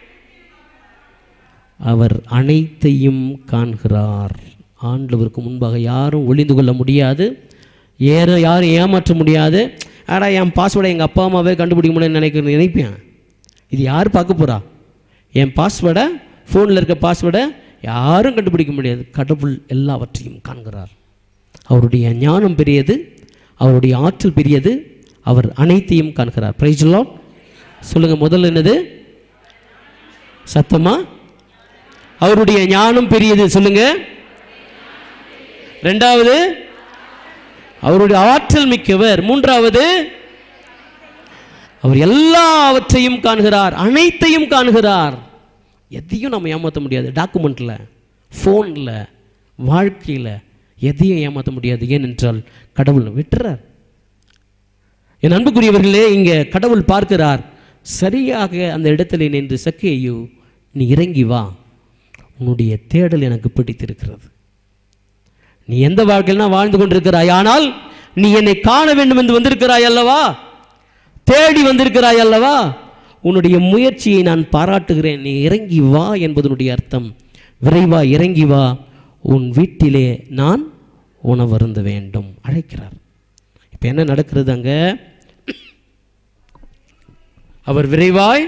அவர் அனைத்தையும் காண்கிறார் ஆண்டவருக்கு முன்பாக யாரும் ஒளிந்து கொள்ள முடியாது ஏற யாரும் ஏமாற்ற முடியாது ஆடா என் பாஸ்வேர்டை எங்கள் அப்பா அம்மாவே கண்டுபிடிக்க முடியும்னு நினைக்கிறேன் நினைப்பேன் இது யார் பார்க்க போகிறா என் பாஸ்வேர்டை ஃபோனில் இருக்க பாஸ்வேர்டை யாரும் கண்டுபிடிக்க முடியாது கடவுள் எல்லாவற்றையும் காண்கிறார் அவருடைய ஞானம் பெரியது அவருடைய ஆற்றல் பெரியது அவர் அனைத்தையும் காண்கிறார் பிரைஸ் லார்ட் சொல்லுங்க முதல்ல என்னது சத்தமா அவருடைய ஞானம் பெரியது சொல்லுங்க ரெண்டாவது அவருடைய ஆற்றல் மிக்கவர் மூன்றாவது அவர் எல்லாவற்றையும் காண்கிறார் அனைத்தையும் காண்கிறார் எதையும் நம்ம ஏமாற்ற முடியாது டாக்குமெண்ட்டில் ஃபோனில் வாழ்க்கையில் எதையும் ஏமாற்ற முடியாது ஏனென்றால் கடவுள் விட்டுறார் என் அன்புக்குரியவர்களே இங்கே கடவுள் பார்க்கிறார் சரியாக அந்த இடத்துல நின்று சக்கேயு நீ இறங்கி வா உன்னுடைய தேடல் எனக்கு பிடித்திருக்கிறது நீ எந்த வாழ்க்கையினா வாழ்ந்து கொண்டிருக்கிறாய் ஆனால் நீ என்னை காண வேண்டும் என்று வந்திருக்கிறாய் அல்லவா தேடி வந்திருக்கிறாய் அல்லவா உன்னுடைய முயற்சியை நான் பாராட்டுகிறேன் நீ இறங்கி வா என்பதனுடைய அர்த்தம் விரைவா இறங்கி வா உன் வீட்டிலே நான் உணவருந்த வேண்டும் அழைக்கிறார் இப்போ என்ன நடக்கிறது அங்கே அவர் விரைவாய்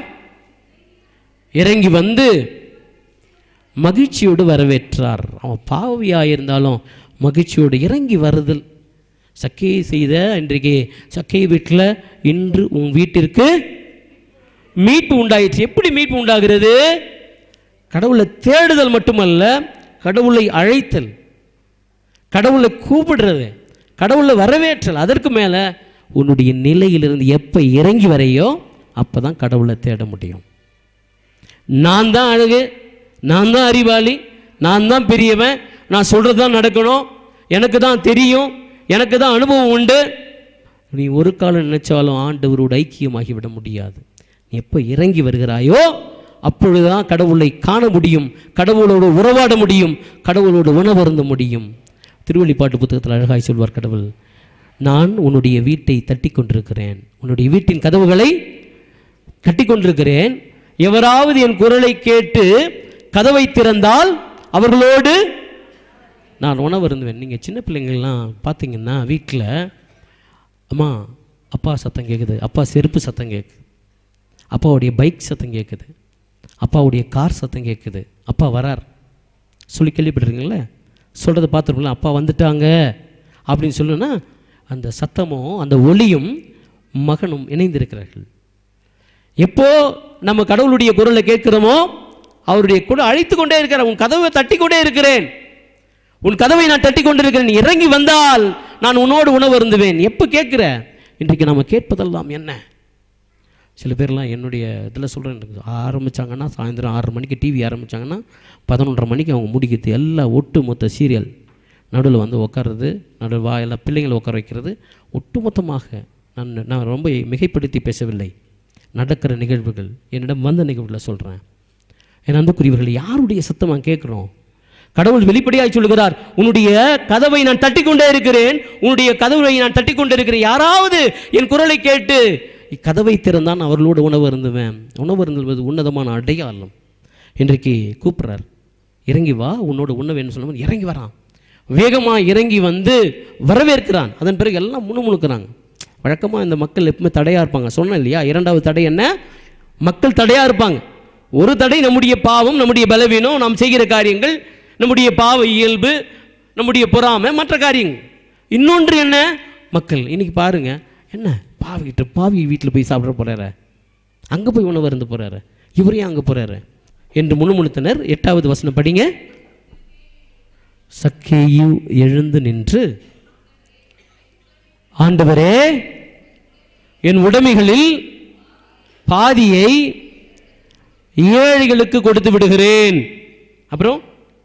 இறங்கி வந்து மகிழ்ச்சியோடு வரவேற்றார் அவன் பாவியாக இருந்தாலும் மகிழ்ச்சியோடு இறங்கி வருதல் சக்கையை செய்த இன்றைக்கு சக்கை வீட்டில் இன்று உன் வீட்டிற்கு மீட்பு உண்டாயிற்று எப்படி மீட்பு உண்டாகிறது கடவுளை தேடுதல் மட்டுமல்ல கடவுளை அழைத்தல் கடவுளை கூப்பிடுறது கடவுளை வரவேற்றல் அதற்கு மேலே உன்னுடைய நிலையிலிருந்து எப்போ இறங்கி வரையோ அப்போ தான் கடவுளை தேட முடியும் நான் தான் அழகு நான் தான் அறிவாளி நான் தான் பெரியவன் நான் சொல்கிறது தான் நடக்கணும் எனக்கு தான் தெரியும் எனக்கு தான் அனுபவம் உண்டு நீ ஒரு காலம் நினைச்சாலும் ஆண்டவரோடு ஐக்கியமாகி விட முடியாது நீ எப்போ இறங்கி வருகிறாயோ அப்பொழுதுதான் கடவுளை காண முடியும் கடவுளோடு உறவாட முடியும் கடவுளோடு உணவருந்த முடியும் திருவள்ளிப்பாட்டு புத்தகத்தில் அழகாய் சொல்வார் கடவுள் நான் உன்னுடைய வீட்டை தட்டி கொண்டிருக்கிறேன் உன்னுடைய வீட்டின் கதவுகளை கட்டி கொண்டிருக்கிறேன் எவராவது என் குரலை கேட்டு கதவை திறந்தால் அவர்களோடு நான் உணவு இருந்துவேன் நீங்கள் சின்ன பிள்ளைங்கள்லாம் பார்த்தீங்கன்னா வீட்டில் அம்மா அப்பா சத்தம் கேட்குது அப்பா செருப்பு சத்தம் கேட்குது அப்பாவுடைய பைக் சத்தம் கேட்குது அப்பாவுடைய கார் சத்தம் கேட்குது அப்பா வரார் சொல்லி கேள்விப்பட்டிருக்கீங்களே சொல்கிறத பார்த்துருப்பீங்களா அப்பா வந்துட்டாங்க அப்படின்னு சொல்லுன்னா அந்த சத்தமும் அந்த ஒளியும் மகனும் இணைந்திருக்கிறார்கள் எப்போ நம்ம கடவுளுடைய குரலை கேட்கிறோமோ அவருடைய குரல் அழைத்து கொண்டே இருக்கிறேன் உன் கதவை தட்டி கொண்டே இருக்கிறேன் உன் கதவை நான் தட்டி கொண்டிருக்கிறேன் நீ இறங்கி வந்தால் நான் உன்னோடு உணவு அருந்துவேன் எப்போ கேட்குற இன்றைக்கு நம்ம கேட்பதெல்லாம் என்ன சில பேர்லாம் என்னுடைய இதில் சொல்கிறேன் ஆரம்பித்தாங்கன்னா சாயந்தரம் ஆறரை மணிக்கு டிவி ஆரம்பித்தாங்கன்னா பதினொன்றரை மணிக்கு அவங்க முடிக்கிறது எல்லாம் ஒட்டு மொத்த சீரியல் நடுவில் வந்து உட்கார்றது நடுவில் வாயெல்லாம் பிள்ளைங்களை உட்கார வைக்கிறது ஒட்டுமொத்தமாக நான் நான் ரொம்ப மிகைப்படுத்தி பேசவில்லை நடக்கிற நிகழ்வுகள் என்னிடம் வந்த நிகழ்வுகளை சொல்கிறேன் என் அன்புக்குரியவர்கள் யாருடைய சத்தமாக கேட்குறோம் கடவுள் வெளிப்படையாய் சொல்லுகிறார் உன்னுடைய கதவை நான் தட்டி கொண்டே இருக்கிறேன் உன்னுடைய கதவை நான் தட்டி கொண்டே இருக்கிறேன் யாராவது என் குரலை கேட்டு கதவை திறந்தான் அவர்களோடு உணவு இருந்துவேன் உணவு இருந்துவது உன்னதமான அடையாளம் இன்றைக்கு கூப்பிட்றார் இறங்கி வா உன்னோட உண்ணவேன்னு சொல்லும்போது இறங்கி வரான் வேகமாக இறங்கி வந்து வரவேற்கிறான் அதன் பிறகு எல்லாம் முணுமுணுக்கிறாங்க வழக்கமாக இந்த மக்கள் எப்பவுமே தடையாக இருப்பாங்க சொன்னேன் இல்லையா இரண்டாவது தடை என்ன மக்கள் தடையாக இருப்பாங்க ஒரு தடை நம்முடைய பாவம் நம்முடைய பலவீனம் நாம் செய்கிற காரியங்கள் நம்முடைய பாவ இயல்பு நம்முடைய பொறாமை மற்ற காரியங்கள் இன்னொன்று என்ன மக்கள் இன்னைக்கு பாருங்க என்ன பாவிக்கிட்ட பாவி வீட்டில் போய் சாப்பிட போறாரு அங்கே போய் உணவு இருந்து போறாரு இவரையும் அங்கே போறாரு என்று முணுமுணுத்தனர் எட்டாவது வசனம் படிங்க சக்கேயு எழுந்து நின்று ஆண்டவரே என் உடைமைகளில் பாதியை ஏழைகளுக்கு கொடுத்து விடுகிறேன் அப்புறம்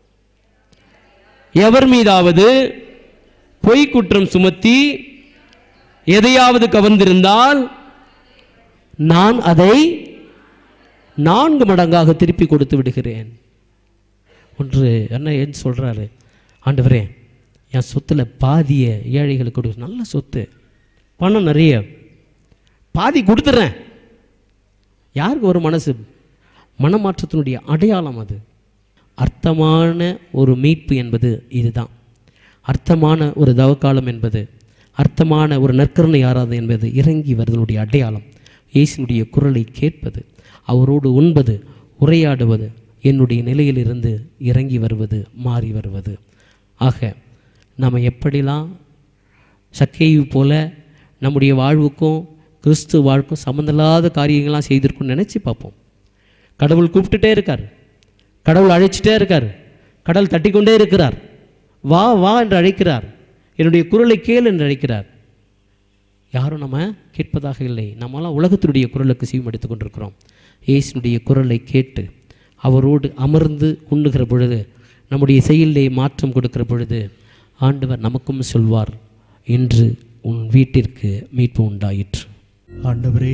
எவர் மீதாவது பொய் குற்றம் சுமத்தி எதையாவது கவர்ந்திருந்தால் நான் அதை நான்கு மடங்காக திருப்பி கொடுத்து விடுகிறேன் ஒன்று என்ன ஏன் சொல்கிறாரு ஆண்டவரே என் சொத்துல பாதிய ஏழைகளுக்கு கொடு நல்ல சொத்து பணம் நிறைய பாதி கொடுத்துட்றேன் யாருக்கு ஒரு மனசு மனமாற்றத்தினுடைய அடையாளம் அது அர்த்தமான ஒரு மீட்பு என்பது இதுதான் அர்த்தமான ஒரு தவக்காலம் என்பது அர்த்தமான ஒரு நற்கருணை ஆராதனை என்பது இறங்கி வருதனுடைய அடையாளம் இயேசுனுடைய குரலை கேட்பது அவரோடு உண்பது உரையாடுவது என்னுடைய நிலையிலிருந்து இறங்கி வருவது மாறி வருவது ஆக நாம் எப்படிலாம் சக்கையை போல நம்முடைய வாழ்வுக்கும் கிறிஸ்து வாழ்க்கும் சம்மந்தமில்லாத காரியங்கள்லாம் செய்திருக்கும்னு நினச்சி பார்ப்போம் கடவுள் கூப்பிட்டுட்டே இருக்கார் கடவுள் அழைச்சிட்டே இருக்கார் கடவுள் தட்டிக்கொண்டே இருக்கிறார் வா வா என்று அழைக்கிறார் என்னுடைய குரலை கேள் என்று அழைக்கிறார் யாரும் நம்ம கேட்பதாக இல்லை நம்மளாம் உலகத்தினுடைய குரலுக்கு சீவம் கொண்டிருக்கிறோம் இயேசுனுடைய குரலை கேட்டு அவரோடு அமர்ந்து உண்ணுகிற பொழுது நம்முடைய செயலிலே மாற்றம் கொடுக்கிற பொழுது ஆண்டவர் நமக்கும் சொல்வார் இன்று உன் வீட்டிற்கு மீட்பு உண்டாயிற்று ஆண்டவரே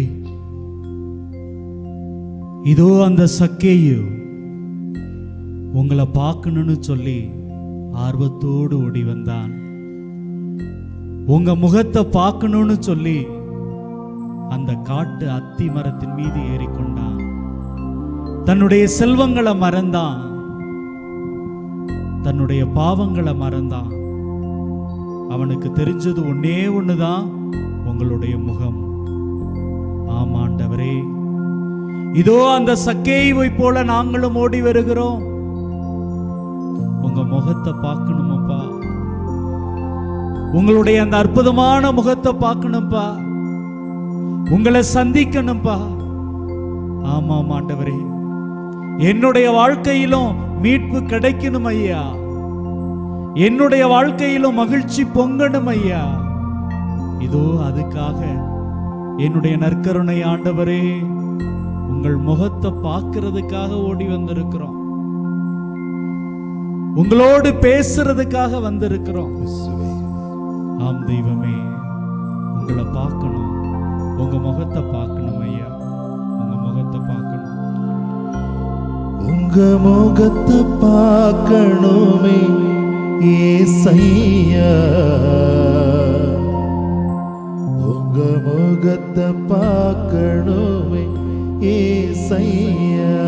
இதோ அந்த சக்கேயு உங்களை பார்க்கணும்னு சொல்லி ஆர்வத்தோடு ஓடி வந்தான் உங்க முகத்தை பார்க்கணும்னு சொல்லி அந்த காட்டு அத்தி மரத்தின் மீது ஏறிக்கொண்டான் தன்னுடைய செல்வங்களை மறந்தான் தன்னுடைய பாவங்களை மறந்தான் அவனுக்கு தெரிஞ்சது ஒன்னே ஒண்ணுதான் உங்களுடைய முகம் ஆமாண்டவரே இதோ அந்த சக்கேவை போல நாங்களும் ஓடி வருகிறோம் உங்க முகத்தை பார்க்கணுமப்பா உங்களுடைய அந்த அற்புதமான முகத்தை பார்க்கணும்ப்பா உங்களை சந்திக்கணும்ப்பா ஆமாம் ஆண்டவரே என்னுடைய வாழ்க்கையிலும் மீட்பு கிடைக்கணும் ஐயா என்னுடைய வாழ்க்கையிலும் மகிழ்ச்சி பொங்கணும் ஐயா இதோ அதுக்காக என்னுடைய நற்கருணை ஆண்டவரே உங்கள் முகத்தை பார்க்கிறதுக்காக ஓடி வந்திருக்கிறோம் உங்களோடு பேசுறதுக்காக வந்திருக்கிறோம் ஆம் தெய்வமே உங்களை பார்க்கணும் உங்க முகத்தை பார்க்கணும் ஐயா உங்க முகத்தை பார்க்கணும் உங்க முகத்தை பார்க்கணுமே ஏசையா உங்க முகத்தை பார்க்கணுமே ஏசையா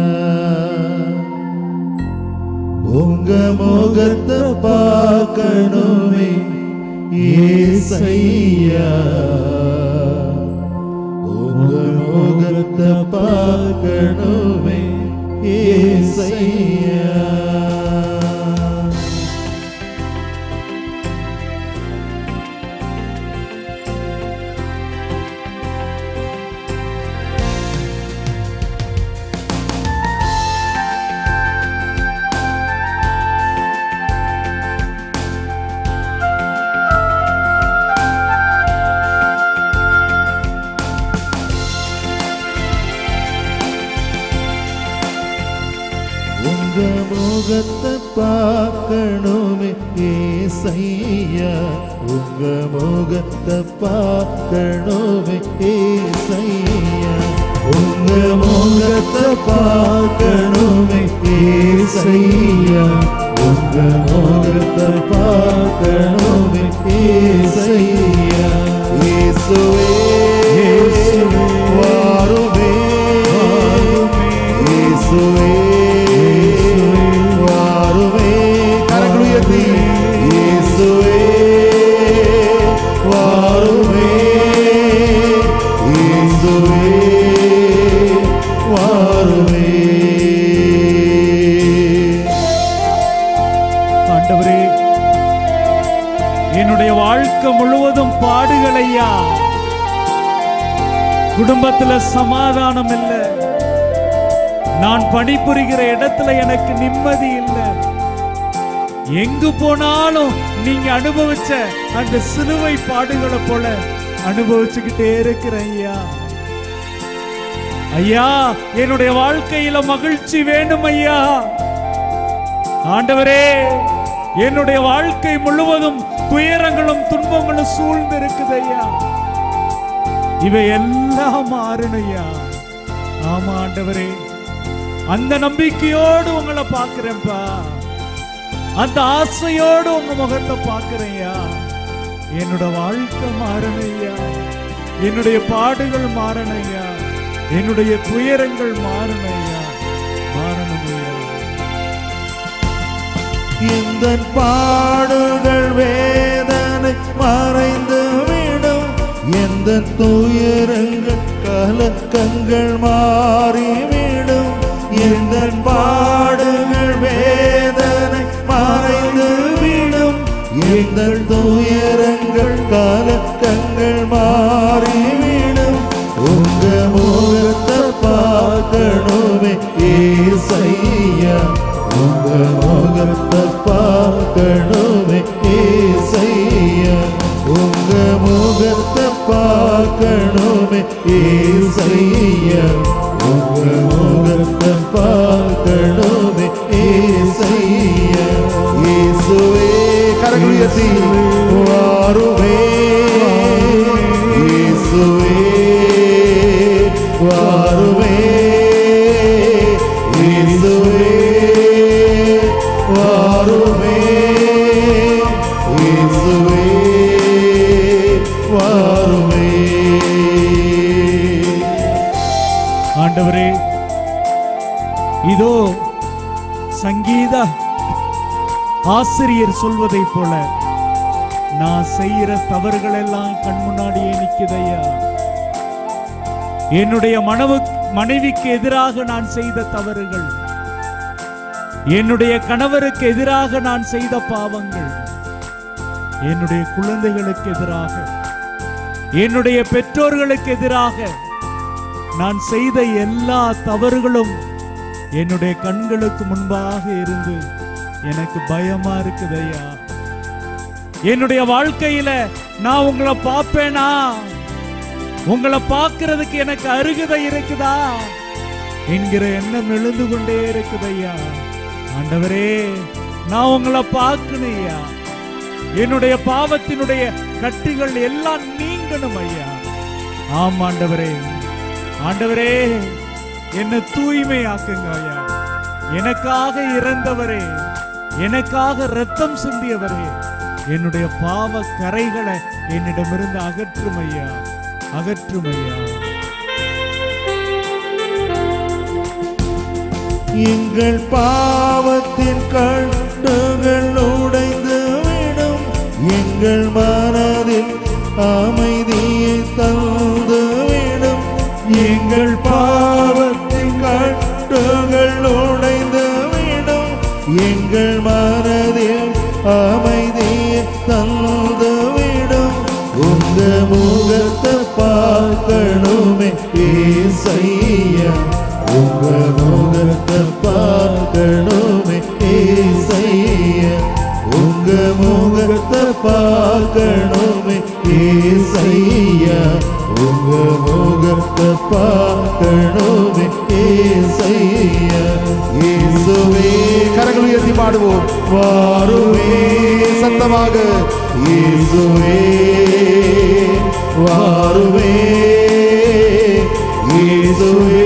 உங்க முகத்தை பார்க்கணுமே ஏசையா உங்க முகத்தை பார்க்கணுமே ஏசையா உங்க முகத்தை பார்க்கணுமே ஏசையா உங்க முகத்தை பார்க்கணுமே ஏசையா உங்க முகத்தை பார்க்கணுமே ஏசையா உங்க முகத்தை பார்க்கணுமே ஏசையா இயேசுவே வாருமே இயேசுவே வாருமே கரங்கள் உயர்த்தி இயேசுவே வாருமே இயேசுவே வாருமே ஆண்டவரே என்னுடைய வாழ்க்கை முழுவதும் பாடுகள் ஐயா குடும்பத்துல சமாதானம் இல்லை நான் பணிபுரிகிற இடத்துல எனக்கு நிம்மதி இல்லை எங்கு போனாலும் நீங்க அனுபவிச்ச அந்த சிலுவை பாடுகளை போல அனுபவிச்சுக்கிட்டே இருக்கிறேன் ஐயா ஐயா என்னுடைய வாழ்க்கையில மகிழ்ச்சி வேண்டும் ஐயா ஆண்டவரே என்னுடைய வாழ்க்கை முழுவதும் துயரங்களும் துன்பங்களும் சூழ்ந்து இருக்குது ஐயா இவை எல்லாம் மாறணையா ஆமா ஆண்டவரே அந்த நம்பிக்கையோடு உங்களை பார்க்கிறேன்ப்பா அந்த ஆசையோடு உங்க முகத்தை பார்க்கிறேன்யா என்னோட வாழ்க்கை மாறணையா என்னுடைய பாடுகள் மாறணையா என்னுடைய துயரங்கள் மாறணையா மாறணுமையா இந்த பாடுகள் வேதனை மறைந்து விடும் எந்த துயரங்கள் கலக்கங்கள் மாறிவிடும் எந்த பாடுகள் வேதனை மறைந்து விடும் எந்த துயரங்கள் கலக்கங்கள் மாறிவிடும் உங்க முகத்தை பார்க்கணுமே ஏசையா உங்க முகத்தை பார்க்கணுமே ஏசையா உங்க முகத்தை பார்க்கணுமே ஏசையா உங்க முகத்தை பார்க்கணுமே ஏசையா இயேசுவே கரங்கள் உயர்த்தி வாருவே இயேசுவே வாருவே இயேசுவே வாருவே இயேசுவே வாருவே ஆண்டவரே இதோ சங்கீத ஆசிரியர் சொல்வதைப் போல நான் செய்யற தவறுகள் எல்லாம் கண் முன்னாடியே நிக்குதையா என்னுடைய மனவு மனைவிக்கு எதிராக நான் செய்த தவறுகள் என்னுடைய கணவருக்கு எதிராக நான் செய்த பாவங்கள் என்னுடைய குழந்தைகளுக்கு எதிராக என்னுடைய பெற்றோர்களுக்கு எதிராக நான் செய்த எல்லா தவறுகளும் என்னுடைய கண்களுக்கு முன்பாக இருந்து எனக்கு பயமா இருக்குதையா என்னுடைய வாழ்க்கையில நான் உங்களை பார்ப்பேனா உங்களை பார்க்கிறதுக்கு எனக்கு அருகதை இருக்குதா என்கிற எண்ணம் எழுந்து கொண்டே இருக்குதையா ஆண்டவரே நான் உங்களை பார்க்கணையா என்னுடைய பாவத்தினுடைய கட்டுகள் எல்லாம் நீங்கணும் ஐயா ஆம் ஆண்டவரே ஆண்டவரே என்னை தூய்மையாக்குங்க ஐயா எனக்காக இறந்தவரே எனக்காக ரத்தம் சிந்தியவரே என்னுடைய பாவ கரைகளை என்னிடமிருந்து அகற்றும் ஐயா அகற்றும் ஐயா எங்கள் பாவத்தின் கட்டுகள் உடைந்து விடும் எங்கள் மனதில் அமைதியை தந்து விடும் எங்கள் பாவத்தின் கட்டுகள் உடைந்து விடும் எங்கள் மனதில் அமைதியை தந்து விடும் உங்க முகத்தை பார்க்கணுமே ஏசையா உங்க முகத்தை பார்க்கணுமே ஏசையா உங்க முகத்தை பார்க்கணுமே ஏசையா உங்க முகத்தை பார்க்கணுமே ஏசையா இயேசுவே கரங்கள் உயர்த்தி பாடுவோம் வாருவே சத்தமாக இயேசுவே வாருவே இயேசுவே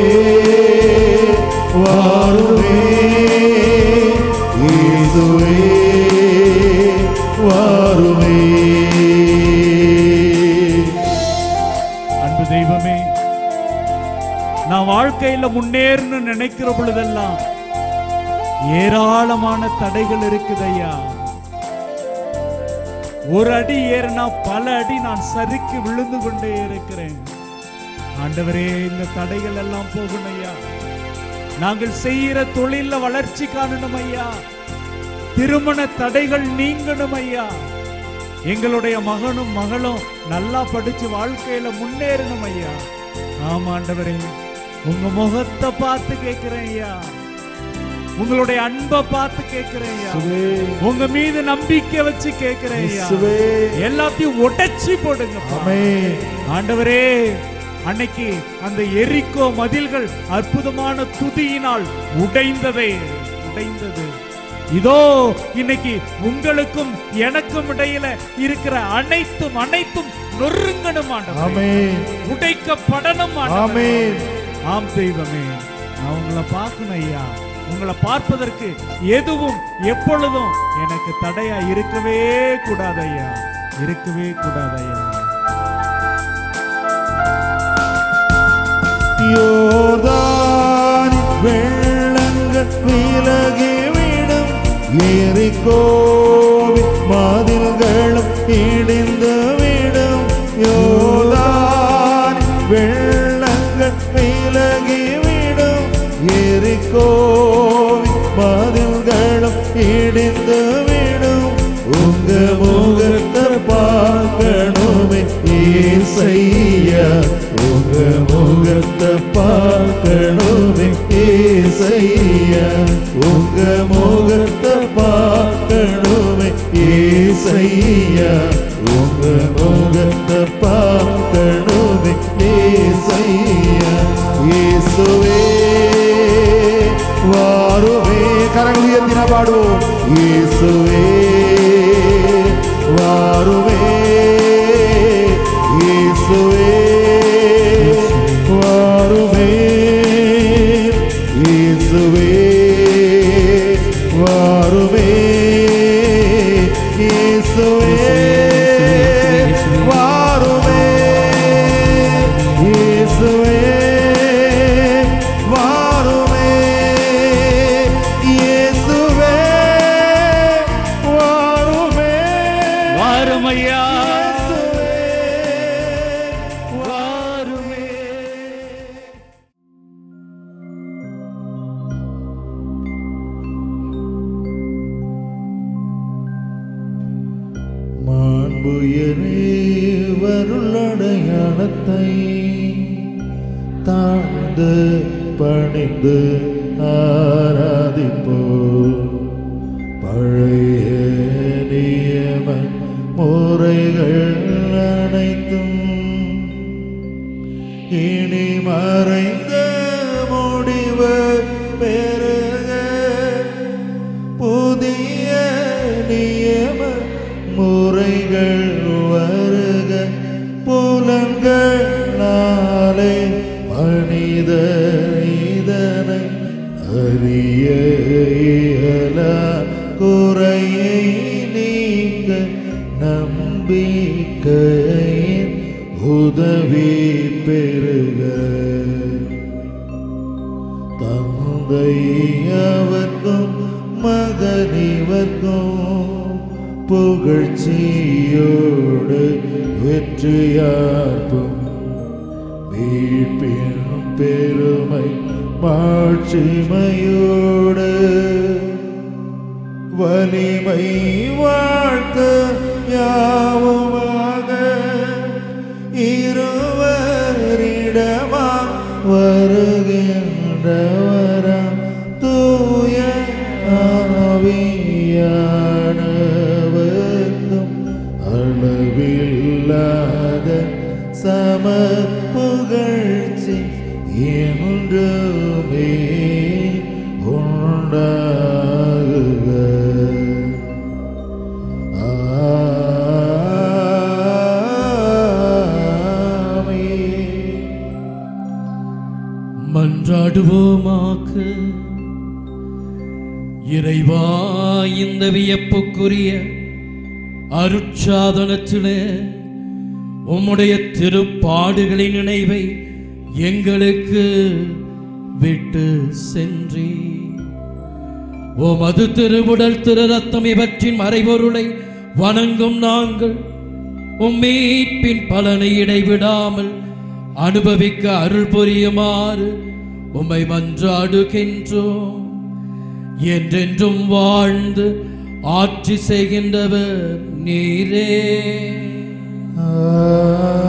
வாருவே இயேசுவே வாருவே அன்பு தெய்வமே நான் வாழ்க்கையில முன்னேறணும்னு நினைக்கிற பொழுதெல்லாம் ஏராளமான தடைகள் இருக்குதையா ஒரு அடி ஏறினா பல அடி நான் சறுக்கி விழுந்து கொண்டே இருக்கிறேன் ஆண்டவரே இந்த தடைகள் எல்லாம் போகணும் ஐயா நாங்கள் செய்யற தொழில வளர்ச்சி காணணும் ஐயா திருமண தடைகள் நீங்கணும் ஐயா எங்களுடைய மகனும் மகளும் நல்லா படிச்சு வாழ்க்கையில முன்னேறணும் ஐயா ஆமா ஆண்டவரே உங்க முகத்தை பார்த்து கேட்கிறேன் ஐயா உங்களுடைய அன்பை பார்த்து கேட்கிறேன் ஐயா உங்க மீது நம்பிக்கை வச்சு கேட்கிறேன் ஐயா இயேசுவே. எல்லாத்தையும் உடைச்சி போடுங்க ஆமென். ஆண்டவரே அன்னைக்கு அந்த எரிக்கோ மதில்கள் அற்புதமான துதியினால் உடைந்ததே உடைந்தது இதோ இன்னைக்கு உங்களுக்கும் எனக்கும் இடையில இருக்கிற அனைத்தும் அனைத்தும் நொறுங்கணும் ஆண்டவரே ஆமென் உடைக்கப்படணும் ஆண்டவரே ஆமென் ஆம் தெய்வமே நான் உங்களை பார்க்கணும் ஐயா உங்களை பார்ப்பதற்கு எதுவும் எப்பொழுதும் எனக்கு தடையா இருக்கவே கூடாது ஐயா இருக்கவே கூடாது ஐயா யோர்தானின் வெள்ளங்கள் விலகிவிடும் எரிகோவின் மதில்களும் இடிந்து விடும் யோர்தானின் வெள்ளங்கள் விலகிவிடும் எரிகோவின் மதில்களும் இடிந்து விடும் உங்க முகத்தை பார்க்கணுமே ஏசையா உங்க முகத்தை பார்க்கணுமே ஏசையா உங்க முகத்தை பார்க்கணுமே ஏசையா உங்க முகத்தை பார்க்கணுமே ஏசையா இயேசுவே வாருவே கரங்கள் உயர்த்தின பாடுவோம் இயேசுவே வாருவே இயேசுவே வாருவே இயேசுவே வாருவே இயேசுவே வாருவே இயேசுவே வாருமே இயேசுவே வாருமே வாருமையா இயேசுவே வாருமே மாண்புயரே வருளடையாளத்தை தாழ்ந்து பணிந்து ஆராதிப்போ பழைய நியம முறைகள் அனைத்தும் இனி மறைந்த முடிவு பெருக புதிய நியம முறைகள் வருக புலன்களாலே மனித இதனை அறிய இயலா குறையை நீங்க நம்பிக்கையின் உதவி பெருக தந்தை அவர்க்கும் மகனிவர்க்கும் புகழ்ச்சியோடு வெற்றியார்ப்பும் மீட்பின் பெருமை மாட்சிமையோடு வலிமை வாழ்த்த யாவுமாக இருவரிடமா வருகின்றவரம் தூய ஆவியானவர்க்கும் அளவில்லாத சம புகழ்ச்சி என்றுமே உண்டாகுக ஆமென். மன்றாடுவோமாக இறைவா இந்த வியப்புக்குரிய அருட்சாதனத்திலே உம்முடைய திருப்பாடுகளின் நினைவை எங்களுக்கு விட்டு சென்றி உமது திருவுடல் திரு ரத்தம் இவற்றின் மறைபொருளை வணங்கும் நாங்கள் உம் மீட்பின் பலனை இடைவிடாமல் அனுபவிக்க அருள் புரியுமாறு உம்மை மன்றாடுகின்றோம் என்றென்றும் வாழ்ந்து ஆட்சி செய்கின்றவர் நீரே ஆமென்.